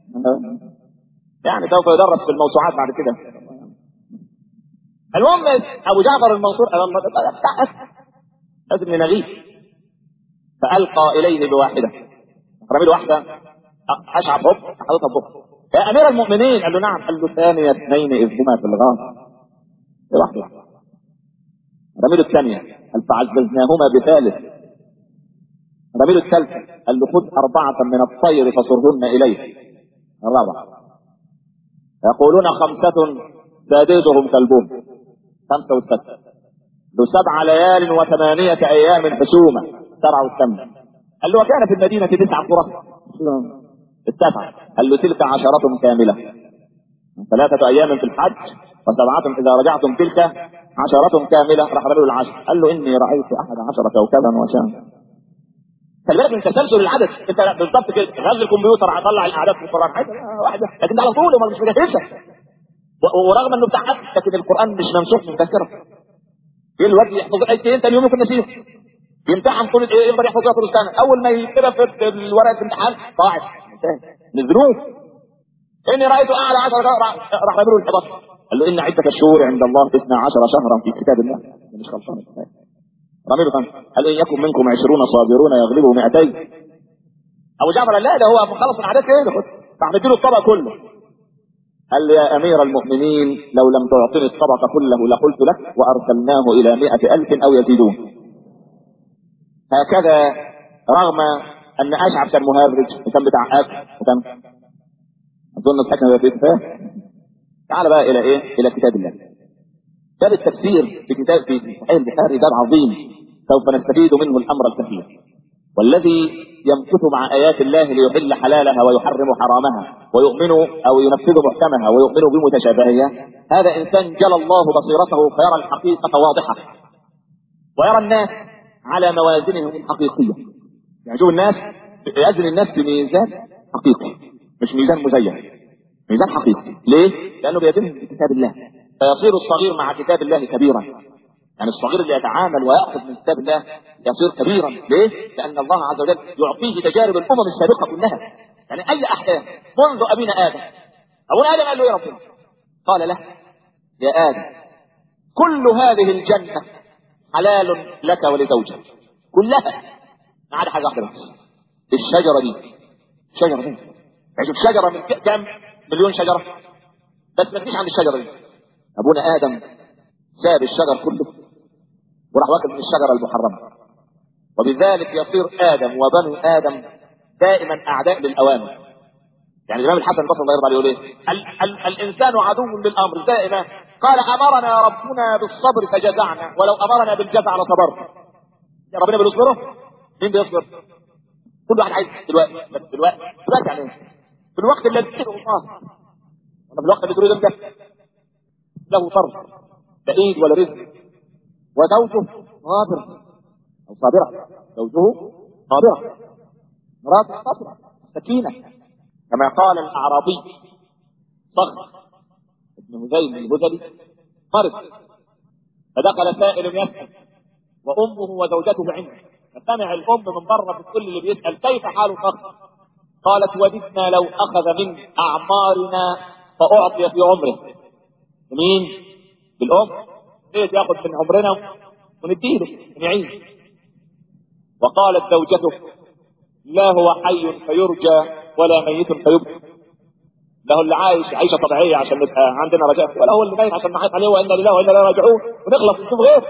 يعني سوف يدرس في الموسوعات بعد كده المهم ابو جعفر المنصور قال الله ده بتاع أسد. لازم نلغيه فالقى اليه بواحده رمي له واحده اشعب هوب حاططها في بقه يا امير المؤمنين قال له نعم قال له ثاني اثنين اذ هما في الغار إيه واحده رمي له الثانيه قال فعززناهما بثالث رمي له الثالثه قال له خذ اربعه من الطير فصرهن اليه الرابعه يقولون خمسه سادسهم كلبهم خمسه والسته له سبع ليال وثمانيه ايام حسومه سرعوا السمن قال له وكان في المدينه تسع قرى التسعة قال له تلك عشرة كاملة ثلاثة أيام في الحج وسبعة إذا رجعتم تلك عشرة كاملة راح رجل العشر قال له إني رأيت أحد عشر كوكبا وشام خلي بالك من تسلسل العدد انت بالضبط كده غزل الكمبيوتر هطلع الاعداد في القران حاجه واحده لكن ده على طول وما مش مجهزها و- ورغم انه بتاع حد لكن القران مش ممسوح من ذاكره ايه الواد يحفظ ايتين ثاني يوم يكون نسيه يمتحن طول ايه يفضل يحفظ فيها طول السنه اول ما يكتبها في في ورقه الامتحان ضاعت انتهت. من الذنوب اني رايت اعلى عشر راح راح رميله الحبط قال له ان عده الشهور عند الله 12 شهرا في كتاب الله مش غلطان رميله كم قال ان يكن منكم عشرون صابرون يغلبوا 200 ابو جعفر قال لا ده هو مخلص العادات كده راح مديله الطبق كله قال لي يا امير المؤمنين لو لم تعطني الطبق كله لقلت لك وارسلناه الى مئة الف او يزيدون هكذا رغم ان اشعب كان مهرج وكان بتاع اكل وكان اظن الحكم في فاهم تعال بقى الى ايه الى كتاب الله باب التفسير في كتاب في صحيح البخاري باب عظيم سوف نستفيد منه الامر الكثير والذي يمكث مع ايات الله ليحل حلالها ويحرم حرامها ويؤمن او ينفذ محكمها ويؤمن بمتشابهها هذا انسان جلى الله بصيرته فيرى الحقيقه واضحه ويرى الناس على موازنهم الحقيقيه يعني شوف الناس يزن الناس بميزان حقيقي مش ميزان مزين ميزان حقيقي ليه؟ لانه بيتم بكتاب الله فيصير الصغير مع كتاب الله كبيرا يعني الصغير اللي يتعامل ويأخذ من كتاب الله يصير كبيرا ليه؟ لأن الله عز وجل يعطيه تجارب الأمم السابقة كلها يعني أي أحداث منذ أبينا آدم أبونا آدم قال له يا ربنا قال له يا آدم كل هذه الجنة حلال لك ولزوجك كلها ما عدا حاجة واحدة بس الشجرة دي الشجرة دي يعني شوف شجرة من كام مليون شجرة بس ما تجيش عند الشجرة دي أبونا آدم ساب الشجر كله وراح واكل من الشجرة المحرمة وبذلك يصير آدم وبنو آدم دائما أعداء للأوامر يعني الإمام الحسن البصري الله يرضى عليه يقول إيه؟ ال- ال- الإنسان عدو للأمر دائما قال أمرنا ربنا بالصبر فجزعنا ولو أمرنا بالجزع لصبرنا يا ربنا بيصبره مين بيصبر؟ كل واحد عايز دلوقتي بس دلوقتي دلوقتي يعني إيه؟ في الوقت الذي يريده الله ولا في الوقت اللي تريده انت له طرف بعيد ولا رزق وزوجه صابر او صابره زوجه صابره مراته صابره سكينه كما قال الاعرابي صخر ابن هذيل الهذلي مرض فدخل سائل يسال وامه وزوجته عنده فسمع الام من بره بتقول اللي بيسال كيف حال صخر قالت وددنا لو اخذ من اعمارنا فاعطي في عمره مين بالام ليه ياخذ من عمرنا ونديله ونعيش وقالت زوجته لا هو حي فيرجى ولا ميت فيبكى له اللي عايش عيشه طبيعيه عشان نبقى عندنا رجاء ولا هو اللي ميت عشان نحيط عليه وانا لله وانا لا راجعون ونخلص نشوف غيره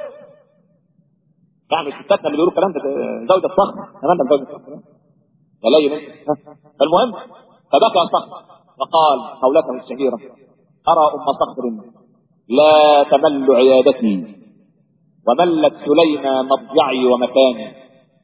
يعني ستاتنا اللي بيقولوا الكلام ده زوجة صخر كمان ده زوجة صخر قليل انت المهم فبكى صخر وقال قولته الشهيرة أرى أم صخر لا تمل عيادتي وملت سلينا مضجعي ومكاني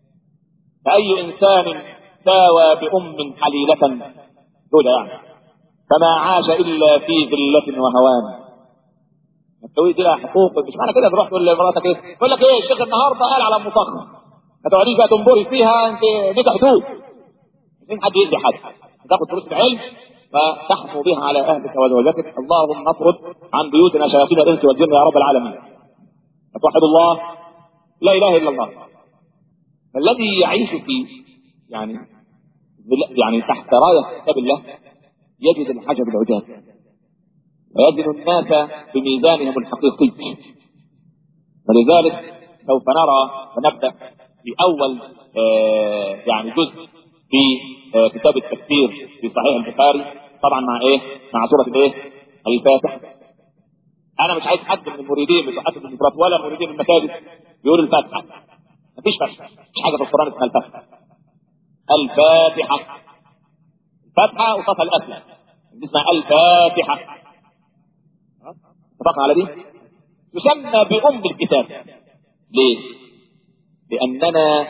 فأي إنسان ساوى بأم حليلة زوجة يعني فما عاش إلا في ذلة وهوان التويل دي لها حقوق مش معنى كده تروح تقول لمراتك ايه يقول لك ايه الشيخ النهارده قال على ام صخر ما تقعديش بقى تنبري فيها انت ليك حدود مين حد يدي حد تاخد فلوس العلم فتحفو بها على اهلك وزوجتك اللهم اطرد عن بيوتنا شياطين الانس والجن يا رب العالمين فتوحد الله لا اله الا الله فالذي يعيش في يعني يعني تحت رايه كتاب الله يجد الحجب العجاب ويزن الناس بميزانهم الحقيقي ولذلك سوف نرى ونبدا في اول آه يعني جزء في آه كتاب التفسير في صحيح البخاري طبعا مع ايه؟ مع سوره الايه؟ الفاتحه انا مش عايز حد من المريدين بتوع المفرط ولا مريدين المساجد يقول الفاتحه مفيش فتحه مفيش حاجه في القران اسمها الفاتحه الفاتحه الفاتحه وصفها الاسلم اسمها الفاتحه اتفقنا على دي تسمى بأم الكتاب ليه لأننا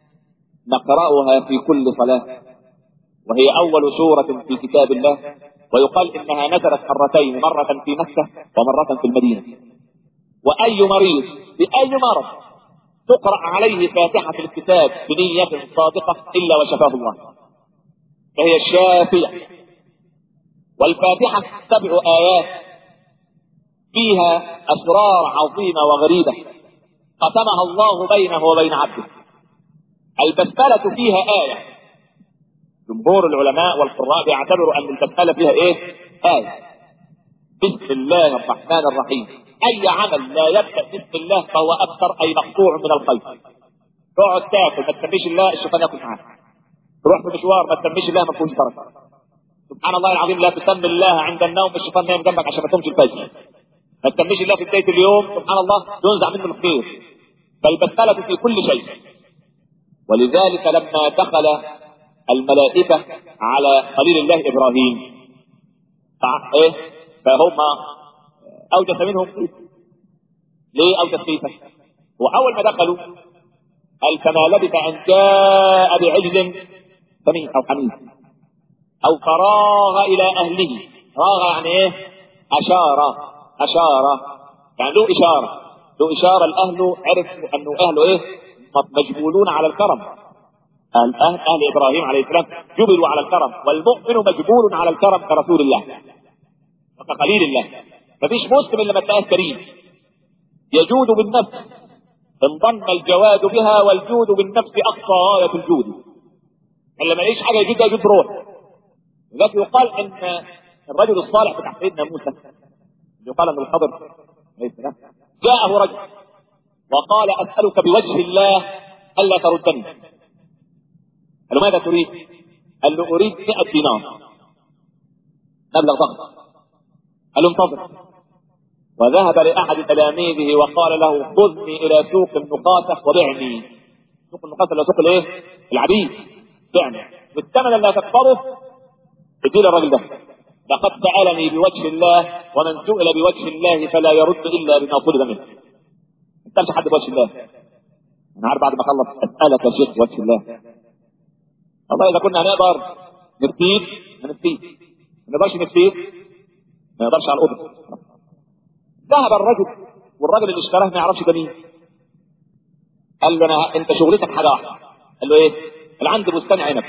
نقرأها في كل صلاة وهي أول سورة في كتاب الله ويقال إنها نزلت مرتين مرة في مكة ومرة في المدينة وأي مريض بأي مرض تقرأ عليه فاتحة الكتاب بنية صادقة إلا وشفاه الله فهي الشافية والفاتحة سبع آيات فيها أسرار عظيمة وغريبة قسمها الله بينه وبين عبده البسملة فيها آية جمهور العلماء والقراء بيعتبروا ان المساله فيها ايه؟ آية بسم الله الرحمن الرحيم اي عمل لا يبدا بسم الله فهو ابتر اي مقطوع من الخير تقعد تاكل ما تسميش الله الشيطان ياكل معاك تروح في مشوار ما تسميش الله ما تكونش بركه سبحان الله العظيم لا تسمي الله عند النوم الشيطان نايم جنبك عشان ما تقومش الفجر ما تسميش الله في بدايه اليوم سبحان الله ينزع منه الخير فالبسمله في كل شيء ولذلك لما دخل الملائكه على خليل الله ابراهيم فع- ايه فهم اوجس منهم خيفه ليه اوجس خيفه واول ما دخلوا قال فما لبث ان جاء بعجل سمين او حميد او فراغ الى اهله راغ يعني ايه اشار اشار يعني له اشاره له اشاره لاهله عرف انه اهله ايه مجبولون على الكرم أهل, أهل, أهل إبراهيم عليه السلام جبلوا على الكرم والمؤمن مجبول على الكرم كرسول الله وكخليل الله مفيش مسلم إلا ما تلاقيه كريم يجود بالنفس انضم الجواد بها والجود بالنفس أقصى غاية الجود اللي ما يعيش حاجة يجد يجد روح لذلك يقال ان الرجل الصالح بتاع سيدنا موسى يقال ان الخضر عليه السلام جاءه رجل وقال اسالك بوجه الله الا تردني قال له ماذا تريد؟ قال له اريد 100 دينار مبلغ ضخم قال له انتظر وذهب لاحد تلاميذه وقال له خذني الى سوق النقاشه وبعني سوق النقاشه اللي هو سوق الايه؟ العبيد بعني بالثمن اللي هتقبضه ادي الراجل ده لقد سالني بوجه الله ومن سئل بوجه الله فلا يرد الا بما طلب منه ما تسالش حد بوجه الله انا عارف بعد ما اخلص اسالك يا شيخ بوجه الله والله اذا كنا هنقدر نفتيد هنفتيد ما نقدرش نفتيد ما نقدرش على الاوضه ذهب الرجل والراجل اللي اشتراه ما يعرفش ده مين قال له انا انت شغلتك حاجه واحده قال له ايه؟ قال عندي بستان عنب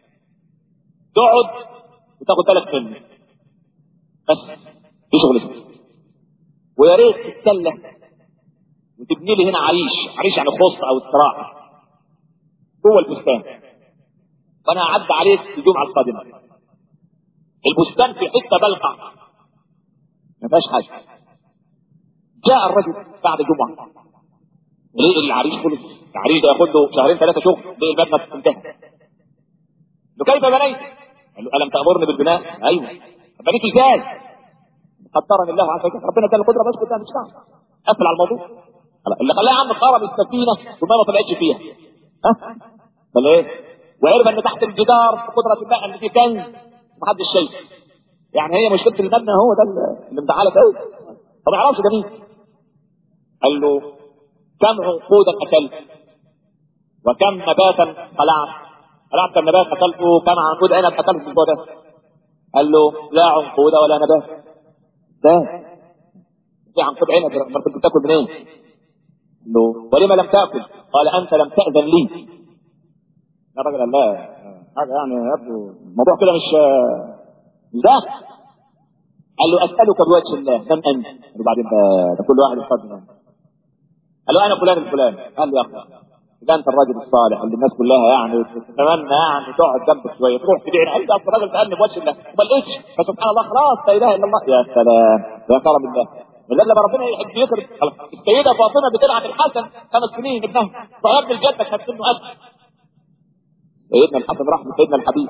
تقعد وتاخد بالك منه بس دي شغلتك ويا ريت تتسلى وتبني لي هنا عريش عريش يعني خص او استراحه جوه البستان فانا هعدي عليك الجمعه القادمه البستان في حته بلقع ما فيهاش حاجه جاء الرجل بعد جمعه لقي العريش خلص العريش ده ياخد له شهرين ثلاثه شغل لقي المبنى انتهى له كيف بنيت؟ قال له الم تامرني بالبناء؟ ايوه بنيت ازاي؟ قدرني الله عز وجل ربنا اداني القدره بس كنت مش فاهم قفل على الموضوع اللي خلاه يا عم خرب السفينه وما ما طلعتش فيها ها؟ قال ايه؟ وعرف ان تحت الجدار بقدره الله ان في كنز محدش شايفه يعني هي مشكله المبنى هو ده اللي مزعلك قوي طب ما يعرفش ده مين قال له كم عنقودا اكلت وكم نباتا خلعت خلعت النبات اكلته كم عنقود عنب اكلت في الاسبوع ده قال له لا عنقود ولا نبات ده في عنقود عنب ما كنت تاكل منين؟ قال له ولما لم تاكل؟ قال انت لم تاذن لي يا راجل قال لا حاجه يعني يبدو الموضوع كده مش مش ده قال له اسالك بوجه الله من انت؟ قال له بعدين ده, ده كل واحد يفضل قال له انا فلان الفلاني قال له يا اخي اذا انت الراجل الصالح اللي الناس كلها يعني تتمنى يعني تقعد جنبك شويه تروح تبيع قال ده اصل الراجل سالني بوجه الله امال ايش؟ فسبحان الله خلاص لا اله الا الله يا سلام يا كرم الله من لما ربنا يحب يكرم السيده فاطمه بتلعب الحسن خمس سنين ابنها فقبل جدك هتسنه اكل سيدنا الحسن راح لسيدنا الحبيب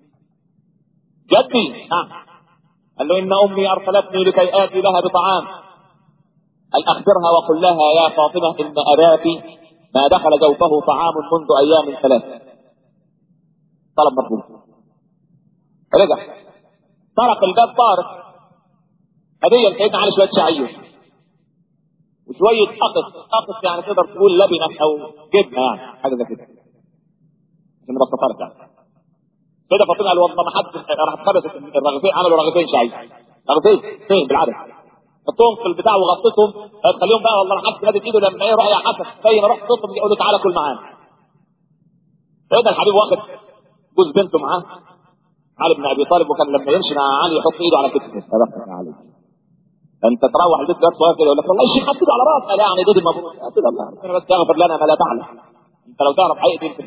جدي نعم قال له ان امي ارسلتني لكي اتي لها بطعام قال اخبرها وقل لها يا فاطمه ان اباك ما دخل جوفه طعام منذ ايام ثلاث طلب مرفوض رجع طرق الباب طارق هديه لسيدنا علي شويه شعير وشويه قطف قطف يعني تقدر تقول لبنه او جبنه يعني حاجه زي كده عشان نبسطها لك يعني كده فاطمه قال والله ما حد راح خبزت الرغيفين عملوا رغيفين شعير رغيفين اثنين بالعدد حطهم في البتاع وغطيتهم تخليهم بقى والله ما حد مادت ايده لما ايه روح يا حسن زي ما رحت تطلب يقول له تعالى كل معانا سيدنا الحبيب واخد جوز بنته معاه علي بن ابي طالب وكان لما يمشي مع علي يحط ايده على كتفه صدقتك يا علي انت تروح البيت جات صغير كده يقول لك والله الشيخ حط على راسك قال يعني دودي مبروك قلت له الله ربنا بس يغفر لنا ما لا تعلم انت لو تعرف حقيقه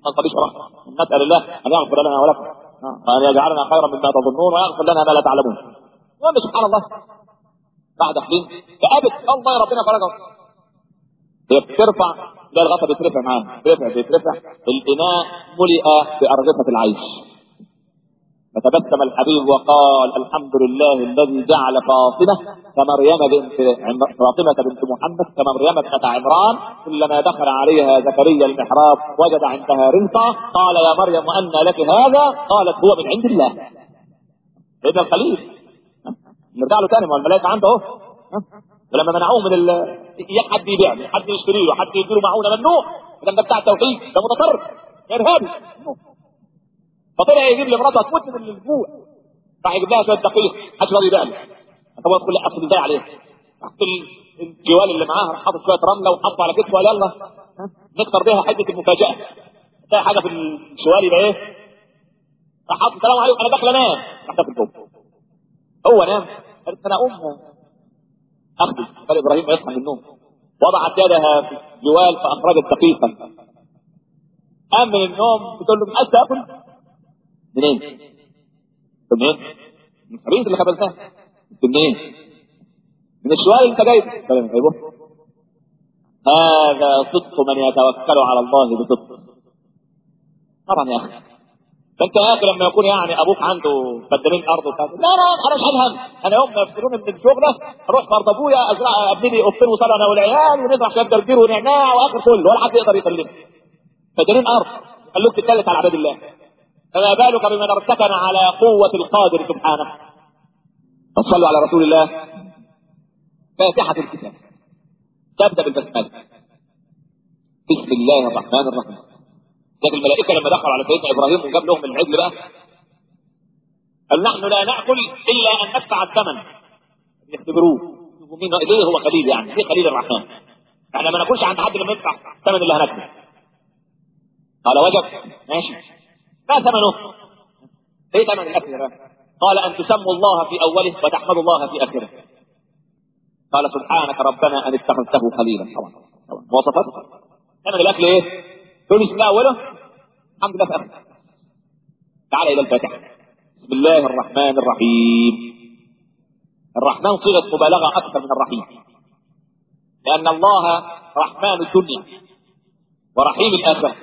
ما نصليش وراه نسال الله ان يغفر لنا ولكم آه، وان يجعلنا خيرا مما تظنون ويغفر لنا ما لا تعلمون المهم سبحان الله بعد حين فابت الله يا ربنا فرجه هي بترفع ده الغطا بيترفع معانا بيترفع بيترفع الاناء ملئ بارغفه العيش فتبسم الحبيب وقال الحمد لله الذي جعل فاطمه كمريم بنت عم- فاطمه بنت محمد كمريم ابنه عمران كلما دخل عليها زكريا المحراب وجد عندها رزقا قال يا مريم ان لك هذا قالت هو من عند الله سيدنا الخليل ها؟ نرجع له تاني ما هو الملائكه عنده اهو ها؟ ولما منعوه من ال اياك حد يبيع له، حد يشتري له حد يديله معونه ممنوع ده ده بتاع التوحيد ده متطرف ارهابي ممنوع. فطلع يجيب لمراته تموت من الجوع راح يجيب لها شويه دقيق محدش راضي يبيع له طب هو كل اصل ازاي عليه تحت ال- الجوال اللي معاه راح حاطط شويه رمله وحطه على كتفه وقال يلا ها؟ نكسر بيها حته المفاجاه تلاقي حاجه في الشوال يبقى ايه راح حاطط السلام عليكم انا داخل انام راح تاكل جوه هو نام قالت انا اقوم اخبز قال ابراهيم يصحى من النوم وضعت يدها في الجوال فاخرجت دقيقا قام من النوم بتقول له عايز تاكل منين؟ قلت منين؟ من الخبيث اللي خبزناه قلت منين؟ من الشوال اللي انت جايبه قال من جايبه هذا صدق من يتوكل على الله بصدق طبعا يا اخي فانت يا اخي لما يكون يعني ابوك عنده بدلين ارض وكذا لا لا انا مش هفهم انا يوم ما يفصلوني من الشغله اروح فرض ابويا ازرع ابني لي قطين وصل انا والعيال ونزرع شويه جرجير ونعناع واخر كله ولا حد يقدر يكلمني بدلين ارض خلوك تتكلم على عباد الله فما بالك بمن ارتكن على قوه القادر سبحانه فصلوا على رسول الله فاتحه الكتاب تبدا بالبسمله بسم الله الرحمن الرحيم لكن الملائكه لما دخلوا على سيدنا ابراهيم وجاب لهم العجل بقى قال نحن لا ناكل الا ان ندفع الثمن يختبروه يشوفوا مين ليه هو خليل يعني ليه خليل الرحمن احنا ما ناكلش عند حد لما ندفع الثمن اللي هناكله قال وجب ماشي ما ثمنه ايه ثمن الاكل ده قال ان تسموا الله في اوله وتحمدوا الله في اخره قال سبحانك ربنا ان اتخذته خليلا طبعا طبعا مواصفات ثمن الاكل ايه تقول بسم الله اوله الحمد لله في اخره تعال الى الفاتحه بسم الله الرحمن الرحيم الرحمن صيغه مبالغه اكثر من الرحيم لان الله رحمن الدنيا ورحيم الاخره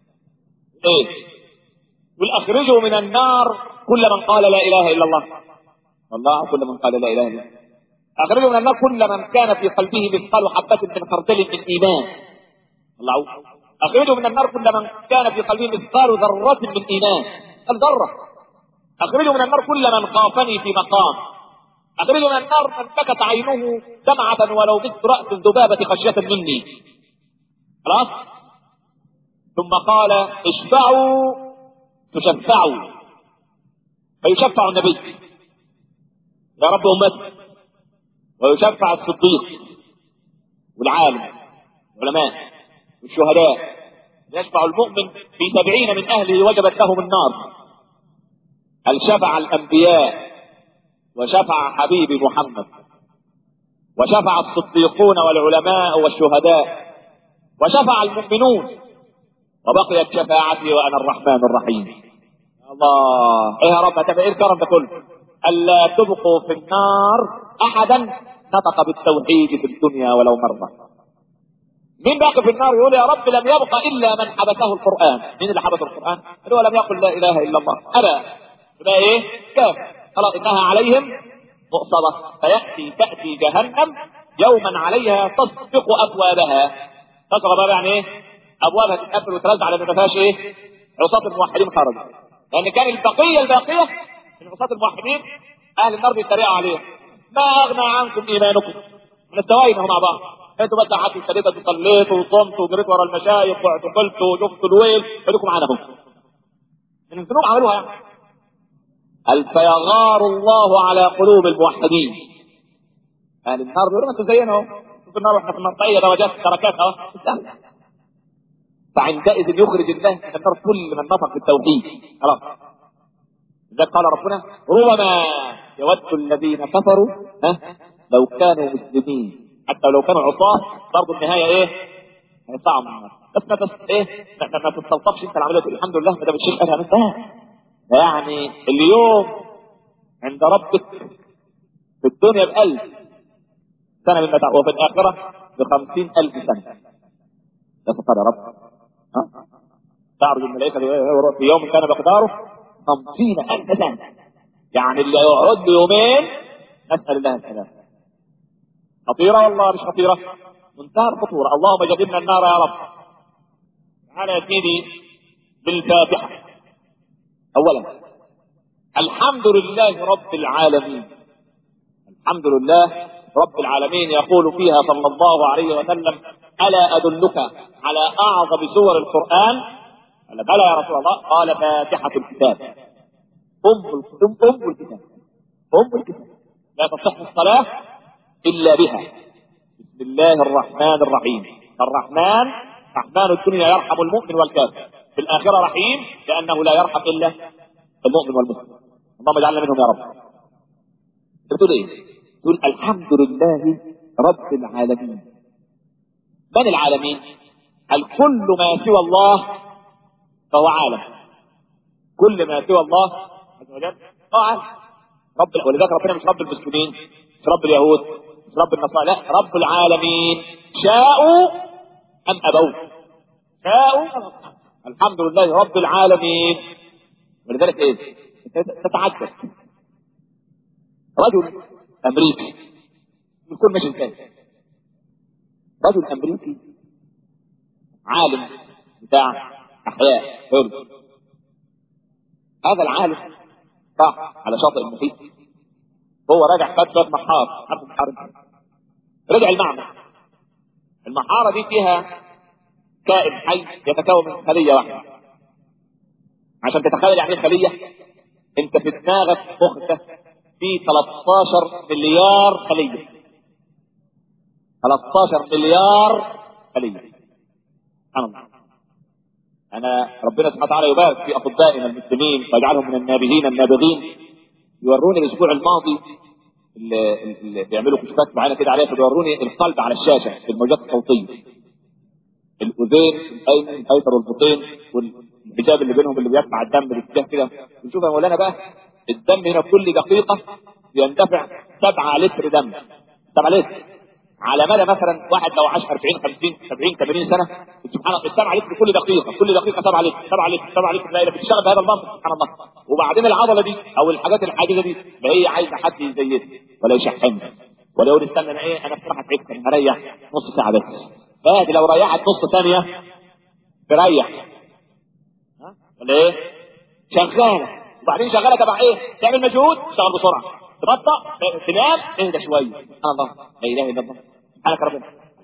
ايه والاخرجوا من النار كل من قال لا اله الا الله الله كل من قال لا اله الا الله اخرجوا من النار كل من كان في قلبه مثقال حبه من خردل من ايمان الله اخرجوا من النار كل من كان في قلبه مثقال ذره من ايمان الذره اخرجوا من النار كل من خافني في مقام اخرجوا من النار من بكت عينه دمعه ولو مثل راس الذبابه خشيه مني خلاص ثم قال اشفعوا تشفعوا فيشفع النبي يا رب امتي ويشفع الصديق والعالم والعلماء والشهداء يشفع المؤمن في سبعين من اهله وجبت لهم النار هل شفع الانبياء وشفع حبيبي محمد وشفع الصديقون والعلماء والشهداء وشفع المؤمنون وبقيت شفاعتي وانا الرحمن الرحيم الله ايه يا رب هتبقى ايه الكرم ده كله الا تبقوا في النار احدا نطق بالتوحيد في الدنيا ولو مره مين باقي في النار يقول يا رب لم يبق الا من حبسه القران مين اللي حبس القران اللي هو لم يقل لا اله الا الله ابى يبقى ايه كافر خلاص انها عليهم مؤصده فياتي تاتي جهنم يوما عليها تصدق ابوابها تصدق ابوابها يعني ايه ابوابها تتقفل وترزع على ما فيهاش ايه عصاة الموحدين خرجوا لان كان البقيه الباقيه من عصاة الموحدين اهل النار بيتريقوا عليهم ما اغنى عنكم ايمانكم من التواين مع بعض انتوا بس قعدتوا ابتديتوا صليتوا وصمتوا وجريتوا ورا المشايخ واعتقلتوا وشفتوا الويل خليكم معانا اهو من الذنوب عملوها يعني قال فيغار الله على قلوب الموحدين اهل النار بيقولوا انتوا زينا اهو في النار واحنا في النار طيب درجات دركات اهو فعندئذ يخرج الله من النار كل من نطق بالتوحيد خلاص لذلك قال ربنا ربما يود الذين كفروا ها لو كانوا مسلمين حتى لو كانوا عصاة برضه النهاية ايه؟ هيطلعوا من النار بس ما تس... ايه ما, ما ما تستلطفش انت العمليه تقول الحمد لله ما دام الشيخ قالها انتهى يعني اليوم عند ربك في الدنيا بألف سنة من متاع وفي الآخرة بخمسين ألف سنة يا ستار يا رب ها؟ تعرض الملائكة في يوم كان مقداره خمسين ألف سنة يعني اللي يقعد له يومين نسأل الله السلامة خطيرة والله مش خطيرة منتهى الخطورة اللهم جنبنا النار يا رب تعالى يا سيدي بالفاتحة أولا الحمد لله رب العالمين الحمد لله رب العالمين يقول فيها صلى الله عليه وسلم ألا أدلك على أعظم سور القرآن قال بلى يا رسول الله قال فاتحة الكتاب أم أم أم الكتاب أم الكتاب لا تصح الصلاة إلا بها بسم الله الرحمن الرحيم الرحمن رحمن الدنيا يرحم المؤمن والكافر في الآخرة رحيم لأنه لا يرحم إلا المؤمن والمسلم اللهم اجعلنا منهم يا رب تقول ايه تقول الحمد لله رب العالمين من العالمين الكل ما سوى الله فهو عالم كل ما سوى الله عز وجل هو عالم رب ولذلك ربنا مش رب المسلمين مش رب اليهود مش رب النصارى لا رب العالمين شاءوا ام ابوا شاءوا الحمد لله رب العالمين ولذلك ايه تتعجب رجل امريكي يكون مش انسان رجل امريكي عالم بتاع احياء حلو هذا العالم راح على شاطئ المحيط هو راجع خد باب محار عارف محار رجع المعمل المحاره دي فيها كائن حي يتكون من خليه واحده عشان تتخيل يعني ايه خليه انت في دماغك مخك في 13 مليار خليه 13 مليار خليه سبحان الله انا ربنا سبحانه وتعالى يبارك في اطبائنا المسلمين ويجعلهم من النابغين النابغين يوروني الاسبوع الماضي اللي, اللي بيعملوا كشوفات معانا كده عليها فبيوروني القلب على الشاشه في الموجات الصوتيه الاذين الايمن الايسر والبطين والحجاب اللي بينهم اللي بيدفع الدم باتجاه كده نشوف يا مولانا بقى الدم هنا كل دقيقه بيندفع 7 لتر دم 7 لتر على مدى مثلا واحد لو عاش 40 50 70 80 سنه سبحان الله 7 لتر كل دقيقه كل دقيقه 7 لتر 7 لتر 7 لتر لا بتشتغل بهذا المنطق سبحان الله وبعدين العضله دي او الحاجات الحديده دي ما هي عايزه حد يزيدها ولا يشحنها ولا يقول استنى انا ايه انا بصراحه تعبت انا هريح نص ساعه بس فادي لو ريحت نص ثانيه تريح ها ولا ايه شغاله وبعدين شغاله تبع ايه تعمل مجهود تشتغل بسرعه تبطأ تنام اهدى شويه سبحان الله لا اله الا الله سبحانك ربنا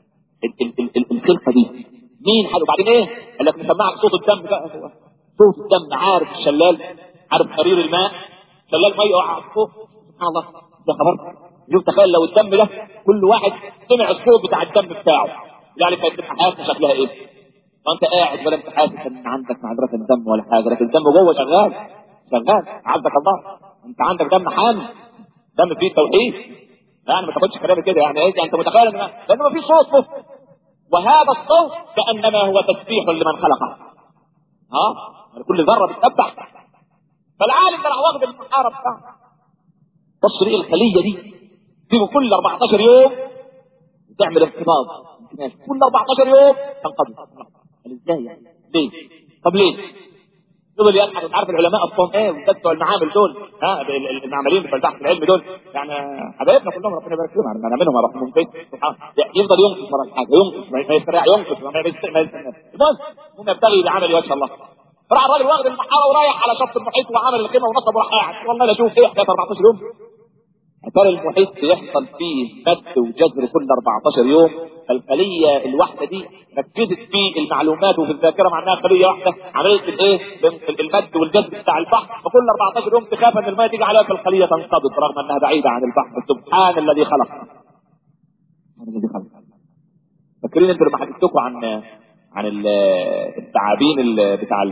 الخلقه دي مين حد وبعدين ايه قال لك نسمعك صوت الدم بقى صوت الدم عارف الشلال عارف قرير الماء شلال ميه وقع فوق سبحان الله ده خبر شوف تخيل لو الدم ده كل واحد سمع الصوت بتاع الدم بتاعه يعني كانت تبقى حياتنا شكلها ايه وانت قاعد ولا انت حاسس ان عندك معذره الدم ولا حاجه لكن الدم جوه شغال شغال عبدك الله انت عندك دم حامل دم فيه توحيد يعني ما تاخدش كلامي كده يعني ايه انت متخيل ان لان ما فيش صوت فوق وهذا الصوت كانما هو تسبيح لمن خلقه ها كل ذره بتسبح فالعالم ده راح واخد المحاره بتاعه تشريع الخليه دي تيجي كل 14 يوم وتعمل انقباض كل 14 يوم تنقبض ازاي يعني ليه طب ليه دول يضحك انت عارف العلماء اصلا ايه والناس بتوع المعامل دول ها المعمليين بتوع البحث العلمي دول يعني حبايبنا كلهم ربنا يبارك فيهم انا منهم رحمه ممكن يفضل ينقص ورا الحاجه ينقص ما يستريح ينقص ما يستريح المهم هم يبتغي بعمل وجه الله راح الراجل واخد المحاره ورايح على شط المحيط وعمل الخيمه ونصب وراح قاعد والله لا اشوف ايه حكايه 14 يوم اثار المحيط بيحصل فيه مد وجذر كل 14 يوم الخليه الواحده دي ركزت في المعلومات وفي الذاكره مع انها خليه واحده عمليه الايه المد والجذر بتاع البحر فكل 14 يوم تخاف ان الماء تيجي عليها فالخليه تنقبض رغم انها بعيده عن البحر سبحان الذي خلق سبحان الذي خلق فاكرين انتوا لما حكيت لكم عن عن التعابين بتاع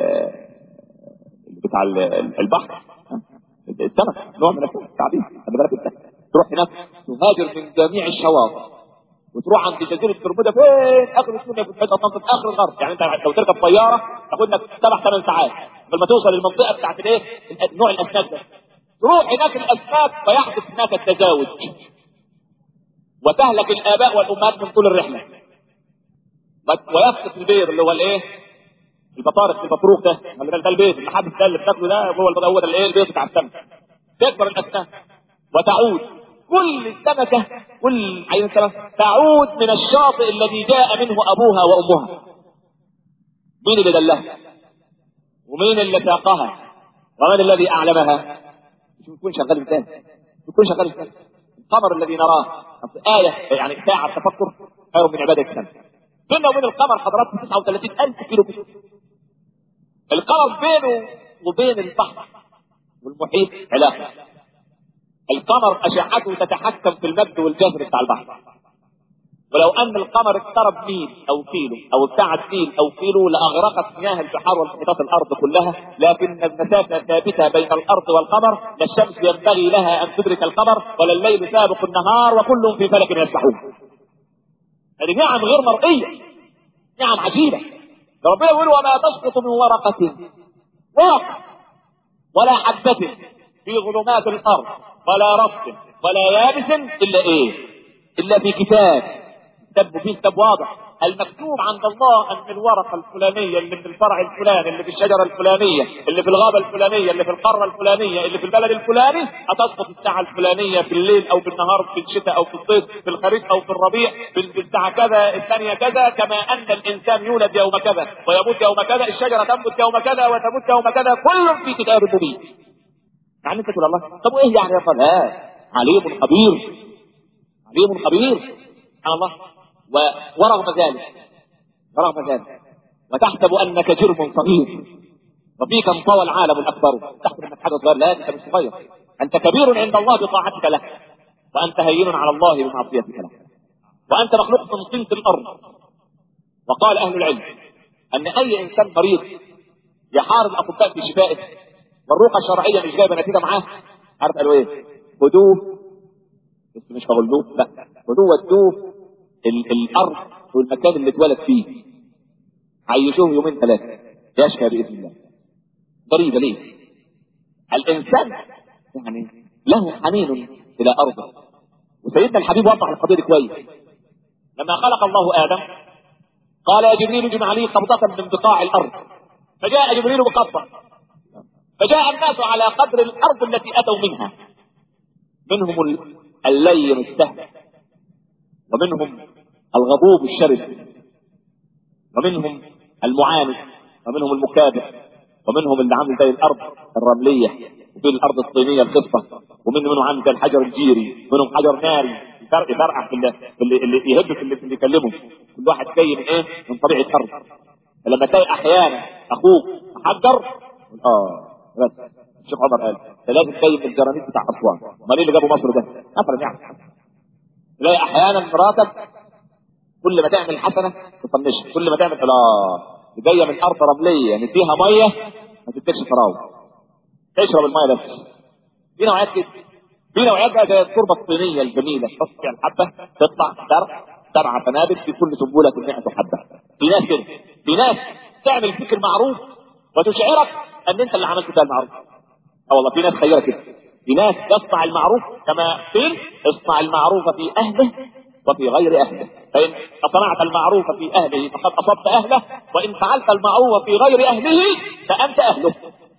بتاع البحر السمك نوع من السمك تعبين خلي بالك انت تروح هناك تهاجر من جميع الشواطئ وتروح عند جزيره برمودا فين اخر السنه في حته في اخر الغرب يعني انت لو تركب طياره تاخد لك سبع ثمان ساعات قبل ما توصل للمنطقه بتاعت الايه نوع الاسماك ده تروح هناك الاسماك فيحدث هناك التزاوج وتهلك الاباء والامهات من طول الرحله ويفقد البيض اللي هو الايه البطارخ البطروخ ده اللي ده البيض الحبس ده اللي بتاكله ده هو البيض هو ده الايه البيض بتاع السمك تكبر الاسماك وتعود كل السمكة كل عين السمكة تعود من الشاطئ الذي جاء منه أبوها وأمها مين اللي دلها ومين اللي ساقها ومن الذي أعلمها مش بيكون شغال ازاي بيكون شغال ازاي القمر الذي نراه آية يعني ساعة تفكر خير من عبادة السنة بيننا وبين القمر حضرات 39000 كيلو متر القمر بينه وبين البحر والمحيط علاقة القمر أشعته تتحكم في المد والجزر بتاع البحر ولو أن القمر اقترب ميل أو كيلو أو ابتعد ميل أو كيلو لأغرقت مياه البحار والمحيطات الأرض كلها لكن المسافة ثابتة بين الأرض والقمر لا الشمس ينبغي لها أن تدرك القمر ولا الليل سابق النهار وكل في فلك يسبحون هذه نعم غير مرئية نعم عجيبة ربنا يقول وما تسقط من ورقة ورقة ولا حبة في ظلمات الأرض ولا رطب ولا يابس إلا إيه إلا في كتاب كتاب فيه كتاب واضح المكتوب عند الله أن الورقة الفلانية اللي في الفرع الفلاني اللي في الشجرة الفلانية اللي في الغابة الفلانية اللي في القارة الفلانية اللي في البلد الفلاني هتسقط الساعة الفلانية في الليل أو بالنهار في الشتاء أو في الصيف في الخريف أو في الربيع في الساعة كذا الثانية كذا كما أن الإنسان يولد يوم كذا ويموت يوم كذا الشجرة تنبت يوم كذا وتموت يوم كذا كل في كتاب مبين يعني انت تقول الله طب وايه يعني يا صلاة عليم خبير عليم خبير سبحان الله و... ورغم ذلك ورغم ذلك وتحسب انك جرم صغير وفيك انطوى العالم الاكبر تحسب انك حاجه صغير لا انت مش صغير انت كبير عند الله بطاعتك له وانت هين على الله بمعصيتك له وانت مخلوق من طينه الارض وقال اهل العلم ان اي انسان مريض يحارب الاطباء في شفائه والرقى الشرعيه مش جايبه نتيجه معاه عارف قالوا ايه؟ خدوه بس مش فغلوه لا خدوه ودوه ال- الارض والمكان اللي اتولد فيه عيشوه يومين ثلاثه يشفى باذن الله ضريبه ليه؟ الانسان يعني له حنين الى ارضه وسيدنا الحبيب وضح القضيه دي كويس لما خلق الله ادم قال يا جبريل اجمع لي قبضه من بقاع الارض فجاء جبريل بقبضه فجاء الناس على قدر الارض التي اتوا منها منهم ال- اللين السهل ومنهم الغضوب الشرس ومنهم المعاند ومنهم المكابر ومنهم اللي عامل زي الارض الرمليه وفي الارض الطينيه الخصبه ومنهم منهم عامل زي الحجر الجيري منهم حجر ناري يفرق يفرقع في اللي, في اللي, اللي يهب في اللي, في اللي يكلمه كل واحد جاي من ايه؟ من طبيعه الارض فلما تلاقي احيانا اخوك محجر اه بس الشيخ عمر قال ده لازم جاي من الجرانيت بتاع اسوان امال ايه اللي جابه مصر ده؟ مثلا يعني تلاقي احيانا مراتك كل ما تعمل حسنه تطنشها كل ما تعمل لا دي جايه من ارض رمليه نديها ميه ما تديكش فراوله تشرب الميه بس في نوعيات كده في نوعيات بقى زي التربه الطينيه الجميله تحط فيها الحبه تطلع زرع زرع فنابت في كل سنبله 100 حبه في ناس كده في ناس تعمل فيك المعروف وتشعرك ان انت اللي عملت ده المعروف اه والله في ناس خيره كده في ناس تصنع المعروف كما قيل اصنع المعروف في اهله وفي غير اهله فان صنعت المعروف في اهله فقد اصبت اهله وان فعلت المعروف في غير اهله فانت اهله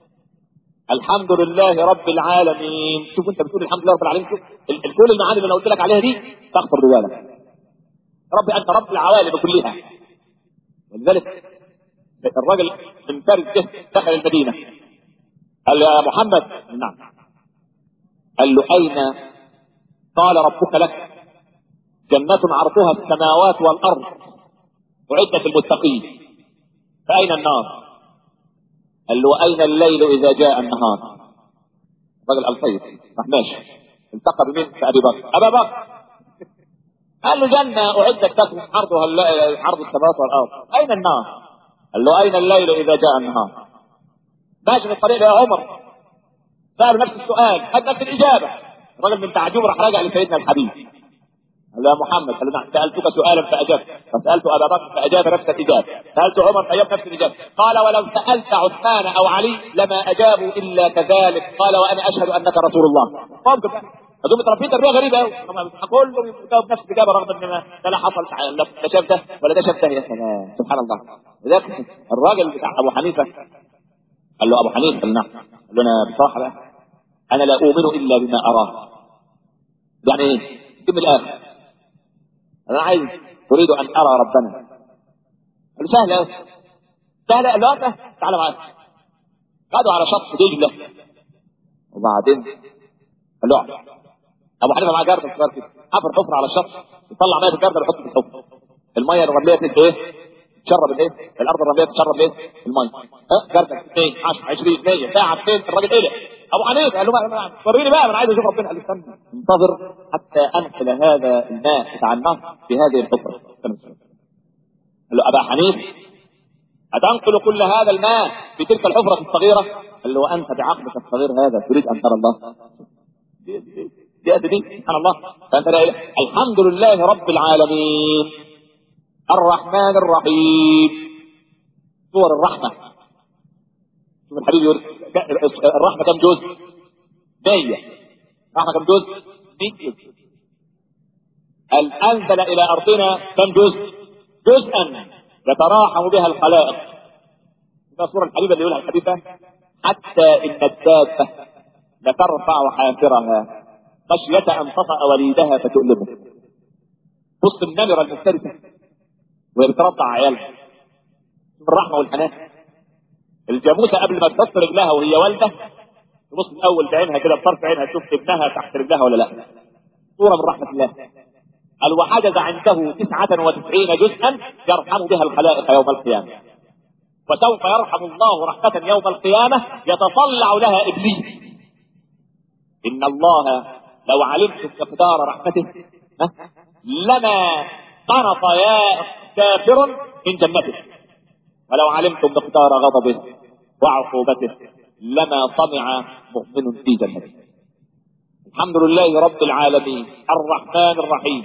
الحمد لله رب العالمين شوف انت بتقول الحمد لله رب العالمين شوف ال- ال- كل المعاني اللي انا قلت لك عليها دي تغفر دوالك رب انت رب العوالم كلها ولذلك الراجل من فارس جه دخل المدينه قال له يا محمد نعم قال له اين قال ربك لك جنة عرضها السماوات والارض اعدت المتقين فاين النار قال له اين الليل اذا جاء النهار الراجل قال طيب راح ماشي التقى بمين في ابي بكر ابا بكر قال له جنة أعدت لكم عرضها الل- عرض السماوات والأرض أين النار؟ قال له أين الليل إذا جاء النهار؟ ماشي في الطريق يا عمر سأل نفس السؤال خد نفس الإجابة الراجل من تعجب راح راجع لسيدنا الحبيب قال له يا محمد قال له نعم سالتك سؤالا فاجبت فسالت ابا بكر فاجاب نفس الاجابه سالت عمر فاجاب نفس الاجابه قال ولو سالت عثمان او علي لما اجابوا الا كذلك قال وانا اشهد انك رسول الله ممكن هذول متربيين تربيه غريبه قوي كلهم يجاوب نفس الاجابه رغم ان ما لا حصل لا ده شاف ده ولا ده شاف ده يا سلام سبحان الله لذلك الراجل بتاع ابو حنيفه قال له ابو حنيفه قال نعم قال له انا بصراحه بقى انا لا اؤمن الا بما اراه يعني ايه؟ من الاخر انا عايز اريد ان ارى ربنا قال له سهله أوي. سهله قال له أنت تعالى معايا قعدوا على شط دجله وبعدين قال له اقعد. ابو حنيفه معاه جردل صغير كده حفر حفره على الشط يطلع ميه في الجردل ويحط في الحفره الميه الرمليه تدي ايه؟ تشرب الايه؟ الارض الرمليه تشرب ايه؟ الميه ها جردل 2 10 20 100 ساعه 2 الراجل قلق ابو حنيفه قال له بقى وريني بقى انا عايز اشوف ربنا قال له استنى انتظر حتى انقل هذا الماء بتاع النهر في هذه الحفره قال له ابا حنيفه أتنقل كل هذا الماء في تلك الحفرة الصغيرة؟ قال له وأنت بعقلك الصغير هذا تريد أن ترى الله؟ دي دي دي, دي سبحان الله فأنت لا إله الحمد لله رب العالمين الرحمن الرحيم صور الرحمة شوف الحبيب يقول الرحمة كم جزء؟ 100 الرحمة كم جزء؟ 100 جزء هل أنزل إلى أرضنا كم جزء؟ جزءا يتراحم بها الخلائق ده صورة الحبيبة اللي يقولها الحبيبة حتى إن الدابة لترفع حافرها خشية أن تطأ وليدها فتؤلمه بص النمرة المفترسة وهي بترضع عيالها الرحمة والحنان الجاموسة قبل ما تبص رجلها وهي والدة تبص الأول بعينها كده بطرف عينها تشوف ابنها تحت رجلها ولا لا صورة من رحمة الله قال وحجز عنده تسعة وتسعين جزءا يرحم بها الخلائق يوم القيامة وسوف يرحم الله رحمة يوم القيامة يتطلع لها إبليس إن الله لو علمت مقدار رحمته ها؟ لما قنط يا كافر من جنته ولو علمتم مقدار غضبه وعقوبته لما طمع مؤمن في جنته الحمد لله رب العالمين الرحمن الرحيم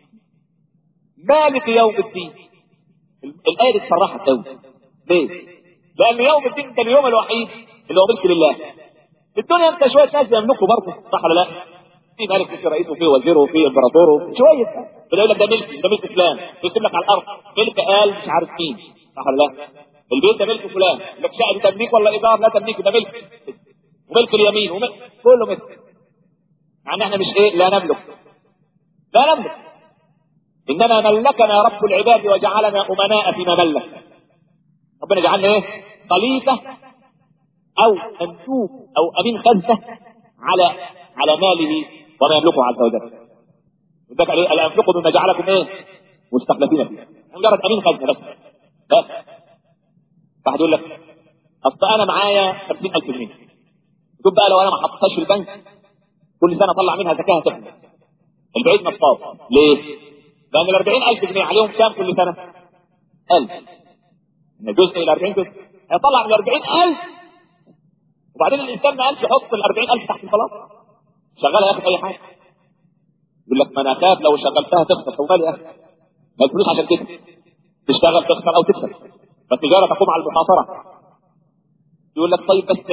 مالك يوم الدين الآية دي تصرحت قوي ليه؟ لأن يوم الدين ده اليوم الوحيد اللي هو ملك لله في الدنيا انت شوية ناس يملكوا برضه صح ولا لا؟ في ملك وفي رئيس وفي وزير وفي امبراطور وفي شوية يقول لك ده ملك ده ملك فلان يكتب لك على الأرض ملك قال مش عارف مين صح ولا لا؟ البيت ده ملك فلان لك شقة دي تمليك ولا إيجار لا تمليك ده ملك وملك اليمين وملك كله ملك يعني احنا مش ايه لا نملك لا نملك انما ملكنا رب العباد وجعلنا امناء فيما ملك ربنا جعلنا ايه خليفه او مملوك او امين خزنه على على ماله وما يملكه عز وجل وذلك الا انفقوا مما جعلكم ايه مستخلفين فيه مجرد امين خزنه بس بس واحد يقول لك اصل انا معايا 50000 جنيه تقول بقى لو انا ما حطيتهاش في البنك كل سنه اطلع منها زكاه تخلص البعيد نصاب ليه؟ لان ال 40000 جنيه عليهم كام كل سنه؟ 1000 من جزء الى 40 جزء هيطلع من ال 40000 وبعدين الانسان ما قالش يحط ال 40000 تحت البلاط شغالها ياخد اي حاجه يقول لك ما انا اخاف لو شغلتها تخسر طب مالي اخي ما الفلوس عشان كده تشتغل تخسر او تكسب فالتجاره تقوم على المخاطره يقول لك طيب بس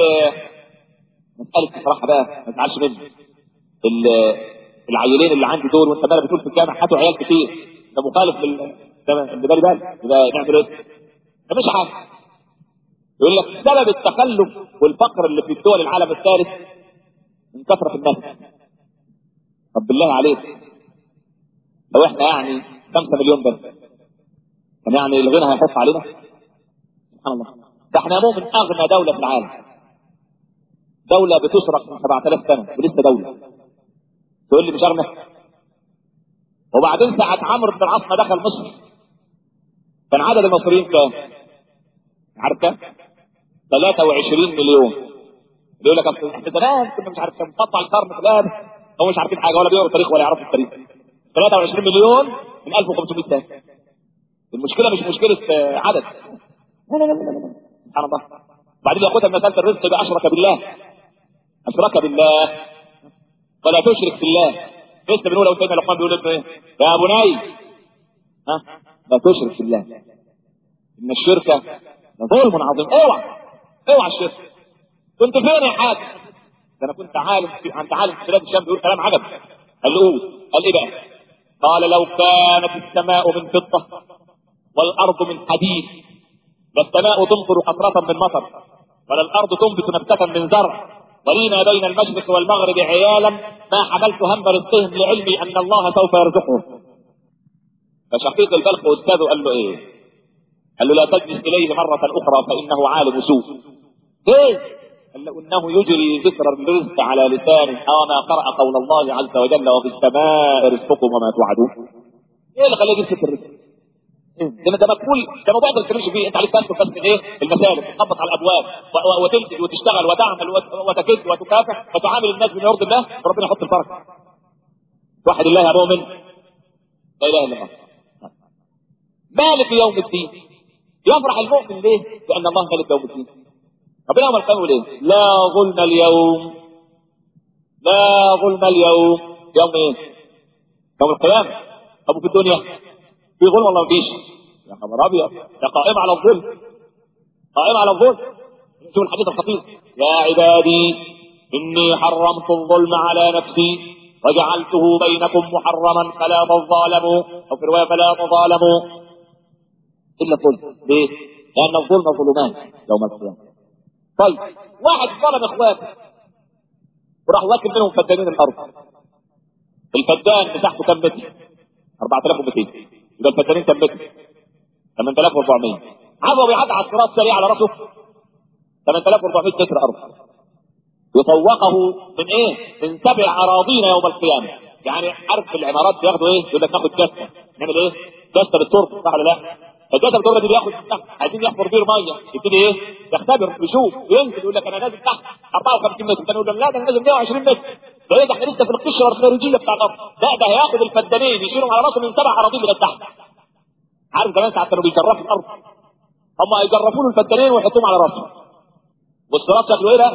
مساله بصراحه بقى ما تزعلش مني العيلين اللي عندي دول وانت بقى بتقول في الجامع هاتوا عيال كتير ده مخالف لل ده بالي بالي يبقى نعمل ايه؟ ده مش حاجه يقول لك سبب التخلف والفقر اللي في دول العالم الثالث من كثره الناس طب بالله عليك لو احنا يعني 5 مليون بس كان يعني الغنى هيحط علينا سبحان الله ده احنا مو من اغنى دوله في العالم دوله بتشرق من 7000 سنه ولسه دوله تقول لي مش اغنى وبعدين ساعة عمرو بن العاص ما دخل مصر كان عدد المصريين كام؟ عارف كام؟ 23 مليون يقول لك اصل احنا زمان كنا مش عارف كام قطع القرن فلان هو مش عارفين حاجه ولا بيقروا التاريخ ولا يعرفوا التاريخ 23 مليون من 1500 سنه المشكله مش مشكله عدد لا لا لا لا سبحان الله بعدين ياخدها مساله الرزق يبقى اشرك بالله اشرك بالله ولا تشرك بالله لسه بنقول لو سيدنا لقمان بيقول ايه يا بني ها لا تشرك بالله ان الشرك لظلم عظيم اوعى اوعى الشرك كنت فين يا حاج ده انا كنت عالم في عند عالم في بلاد الشام بيقول كلام عجب قال له قول قال ايه بقى قال لو كانت السماء من فضه والارض من حديد فالسماء تمطر قطره من مطر ولا الارض تنبت نبته من زرع ولينا بين المشرق والمغرب عيالا ما حملت هم رزقهم لعلمي ان الله سوف يرزقهم فشقيق البلخ استاذه قال له ايه قال له لا تجلس اليه مره اخرى فانه عالم سوء ايه قال له انه يجري ذكر الرزق على لسانه او ما قرا قول الله عز وجل وفي السماء رزقكم وما توعدون ايه اللي خليه يمسك الرزق ده ده مقبول ده موضوع ما تتكلمش فيه انت عليك تسلك بس ايه المسالك تخبط على الابواب و- و- وتمسك وتشتغل وتعمل وت- وتكد وتكافح وتعامل الناس بما يرضي الله وربنا يحط البركه وحد الله يا مؤمن لا اله الا الله مالك يوم الدين يفرح المؤمن ليه؟ لان الله مالك يوم الدين ربنا يوم القيامه ليه؟ لا ظلم اليوم لا ظلم اليوم يوم ايه؟ يوم القيامه ابو في الدنيا في ظلم ولا مفيش؟ يا خبر ابيض ده قائم على الظلم قائم على الظلم شوف الحديث الخطير يا عبادي اني حرمت الظلم على نفسي وجعلته بينكم محرما فلا تظالموا او في روايه فلا تظالموا الا الظلم ليه؟ لان الظلم ظلمات يوم القيامه طيب واحد ظلم اخواته وراح واكل منهم فدانين الارض الفدان مساحته كم متر؟ 4200 يبقى الفدانين كم متر؟ 8400 عمرو بيعدي على الصراط سريع على راسه 8400 متر ارض يطوقه من ايه؟ من سبع اراضين يوم القيامه يعني عارف العمارات بياخدوا ايه؟ يقول لك ناخد جثه نعمل ايه؟ جثه بالتربه صح ولا لا؟ الجثه بالتربه دي بياخد عايزين يحفر بير ميه يبتدي ايه؟ يختبر يشوف ينزل يقول لك انا نازل تحت 54 متر كان يقول لك لا ده انا نازل 120 متر ده ايه ده احنا لسه في القشره الخارجيه بتاع الارض لا ده هياخد الفدانين يشيلهم على راسه من سبع اراضين لغايه تحت عارف زمان ساعه كانوا بيجرفوا الارض هم يجرفوا له الفدانين ويحطوهم على راسه والصراط شكله ايه ده؟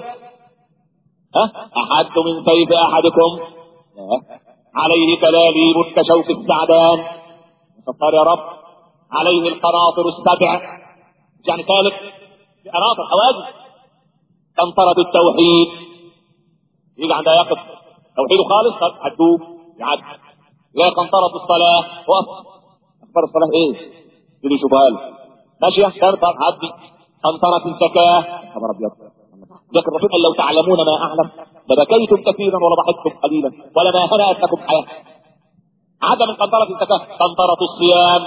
ها احد من سيف احدكم لا. عليه كلاليب كشوك السعدان فقال يا رب عليه القناطر السبع يعني ثالث قناطر حواجز قنطرة التوحيد يجي عندها يقف توحيده خالص هتدوب يعد لا قنطرة الصلاة وقف اخبار الصلاة ايه؟ يجي يشوفها له ماشية كانت عدي قنطرة الزكاة خبر ابيض لكن الرسول قال لو تعلمون ما اعلم لبكيتم كثيرا ولضحكتم قليلا ولما هنأت لكم حياه عدم قنطرة الزكاة قنطرة الصيام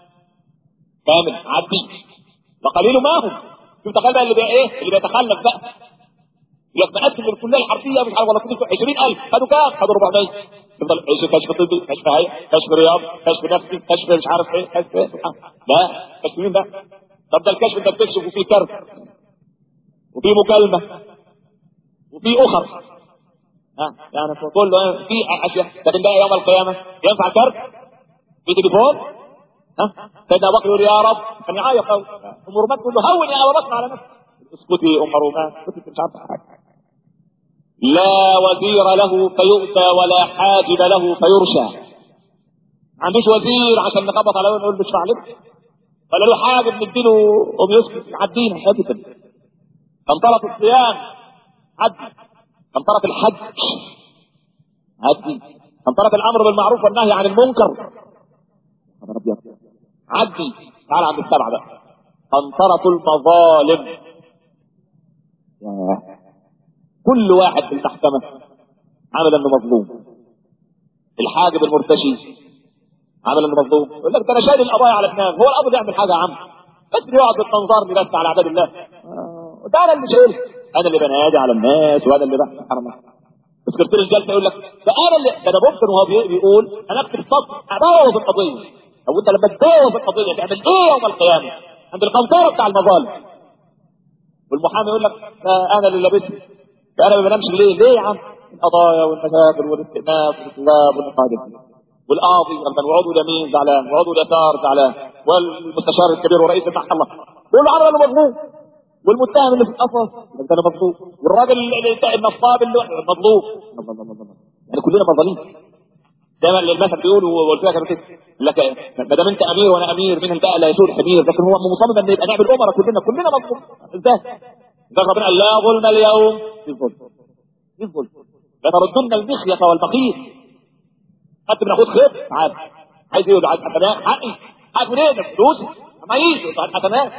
كامل عدي وقليل ما هم شوف تخيل بقى اللي بقى ايه اللي بيتخلف بقى يبقى مقدم للكليه الحرفيه مش عارف ولا كنت 20000 خدوا كام؟ خدوا 400 تفضل ايش كشف طبي كشف هيئه كشف رياض كشف نفسي كشف مش عارف ايه كشف ايه سبحان لا كشف مين بقى؟ طب ده الكشف انت بتكشف وفيه كارت وفي مكالمة وفي أخر ها يعني كل له في أشياء لكن بقى يوم القيامة ينفع كارت في تليفون ها سيدنا أبو بكر يقول يا رب كان يعيط قوي أم رومان تقول له هون يا أبو بكر على نفسك اسكتي أم رومان اسكتي مش عارفة حاجة لا وزير له فيؤتى ولا حاجب له فيرشى ما عندوش وزير عشان نخبط عليه ونقول له اشفع لك ولا له حاجب نديله وبيسكت عدينا حياتي كده قنطرة الصيام عدي قنطرة الحج عدي قنطرة الأمر بالمعروف والنهي عن المنكر خبر أبيض عدي تعال عند السبعة بقى قنطرة المظالم ياه. كل واحد في المحكمة عمل انه مظلوم الحاجب المرتشي عمل انه مظلوم يقول لك ده انا شايل القضايا على دماغي هو القاضي بيعمل حاجه يا عم بس بيقعد بالتنظر بس على عباد الله آه، ده انا اللي شايل انا اللي بنادي على الناس وانا اللي بحث سبحان الله سكرتير الجلسه يقول لك ده انا اللي ده انا ممكن وهو بي- بيقول انا اكتب سطر ابوظ القضيه طب انت لما تبوظ القضيه تعمل ايه يوم القيامه عند القنطره بتاع المظالم والمحامي يقول لك آه، انا اللي لابسني ده انا ما بنامش ليه ليه يا عم القضايا والمشاكل والاستئناف والطلاب والنقادة والقاضي غلبان وعضو اليمين زعلان وعضو اليسار زعلان والمستشار الكبير ورئيس المحكمه يقول له انا اللي مظلوم والمتهم اللي في القفص انت اللي مظلوم والراجل اللي النصاب اللي مظلوم يعني كلنا مظالمين دايما المثل بيقول وقلت لك قبل كده لك ما دام انت امير وانا امير مين بقى لا يسود حمير لكن هو مصمم ان يبقى نعمل امراء كلنا كلنا مظلوم ازاي؟ ازاي ربنا قال لا ظلم اليوم في الظلم في الظلم لتردن المخية والبخيل خدت من اخوك خير تعال عايز ايه عايز حسنات حقي حقك منين فلوس ما يجي عايز حسنات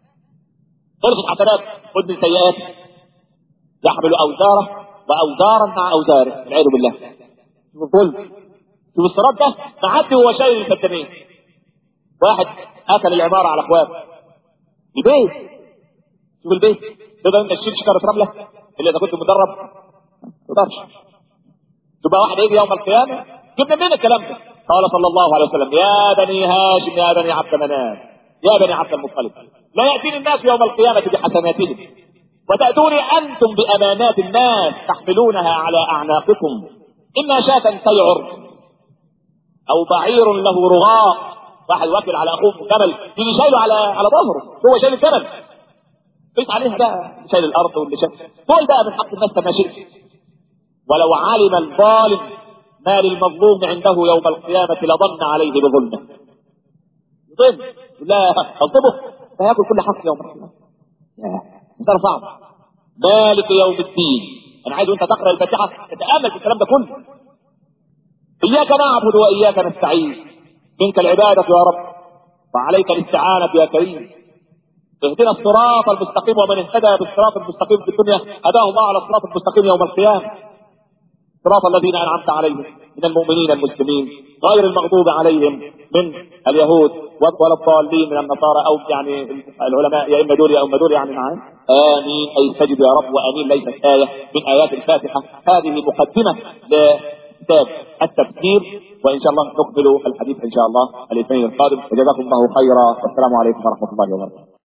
خلصت حسنات خد من سيئات يحمل اوزاره واوزارا مع اوزاره والعياذ بالله شوف الظلم شوف الصراط ده معدي وهو شايل الفتانين واحد اكل العماره على اخواته البيت شوف البيت تقدر انت تشيل شكاره رمله الا اذا كنت مدرب ما تقدرش تبقى واحد يجي يوم القيامه جبنا منين الكلام ده؟ قال صلى الله عليه وسلم يا بني هاشم يا بني عبد مناف يا بني عبد المطلب لا ياتيني الناس يوم القيامه بحسناتهم وتاتوني انتم بامانات الناس تحملونها على اعناقكم اما شاة تيعر او بعير له رغاء واحد واكل على اخوه جمل يجي شايله على على ظهره هو شايل الجمل قيس عليها بقى شايل الارض واللي شايل دول بقى من حق الناس كما شئت ولو علم الظالم ما للمظلوم عنده يوم القيامة لظن عليه بظلمه يظن لا اظلمه فياكل كل حق يوم القيامة ده صعب مالك يوم الدين انا عايز وانت تقرا الفاتحه تتامل في الكلام ده كله اياك نعبد واياك نستعين منك العباده يا رب وعليك الاستعانه يا كريم اهدنا الصراط المستقيم ومن اهتدى بالصراط المستقيم في الدنيا هداه الله على الصراط المستقيم يوم القيامه صراط الذين انعمت عليهم من المؤمنين المسلمين غير المغضوب عليهم من اليهود ولا الضالين من النصارى او يعني العلماء يا اما دول يا اما دول يعني معايا امين اي استجب يا رب وامين ليست ايه من ايات الفاتحه هذه مقدمه لكتاب التفسير وان شاء الله نقبل الحديث ان شاء الله الاثنين القادم وجزاكم الله خيرا والسلام عليكم ورحمه الله وبركاته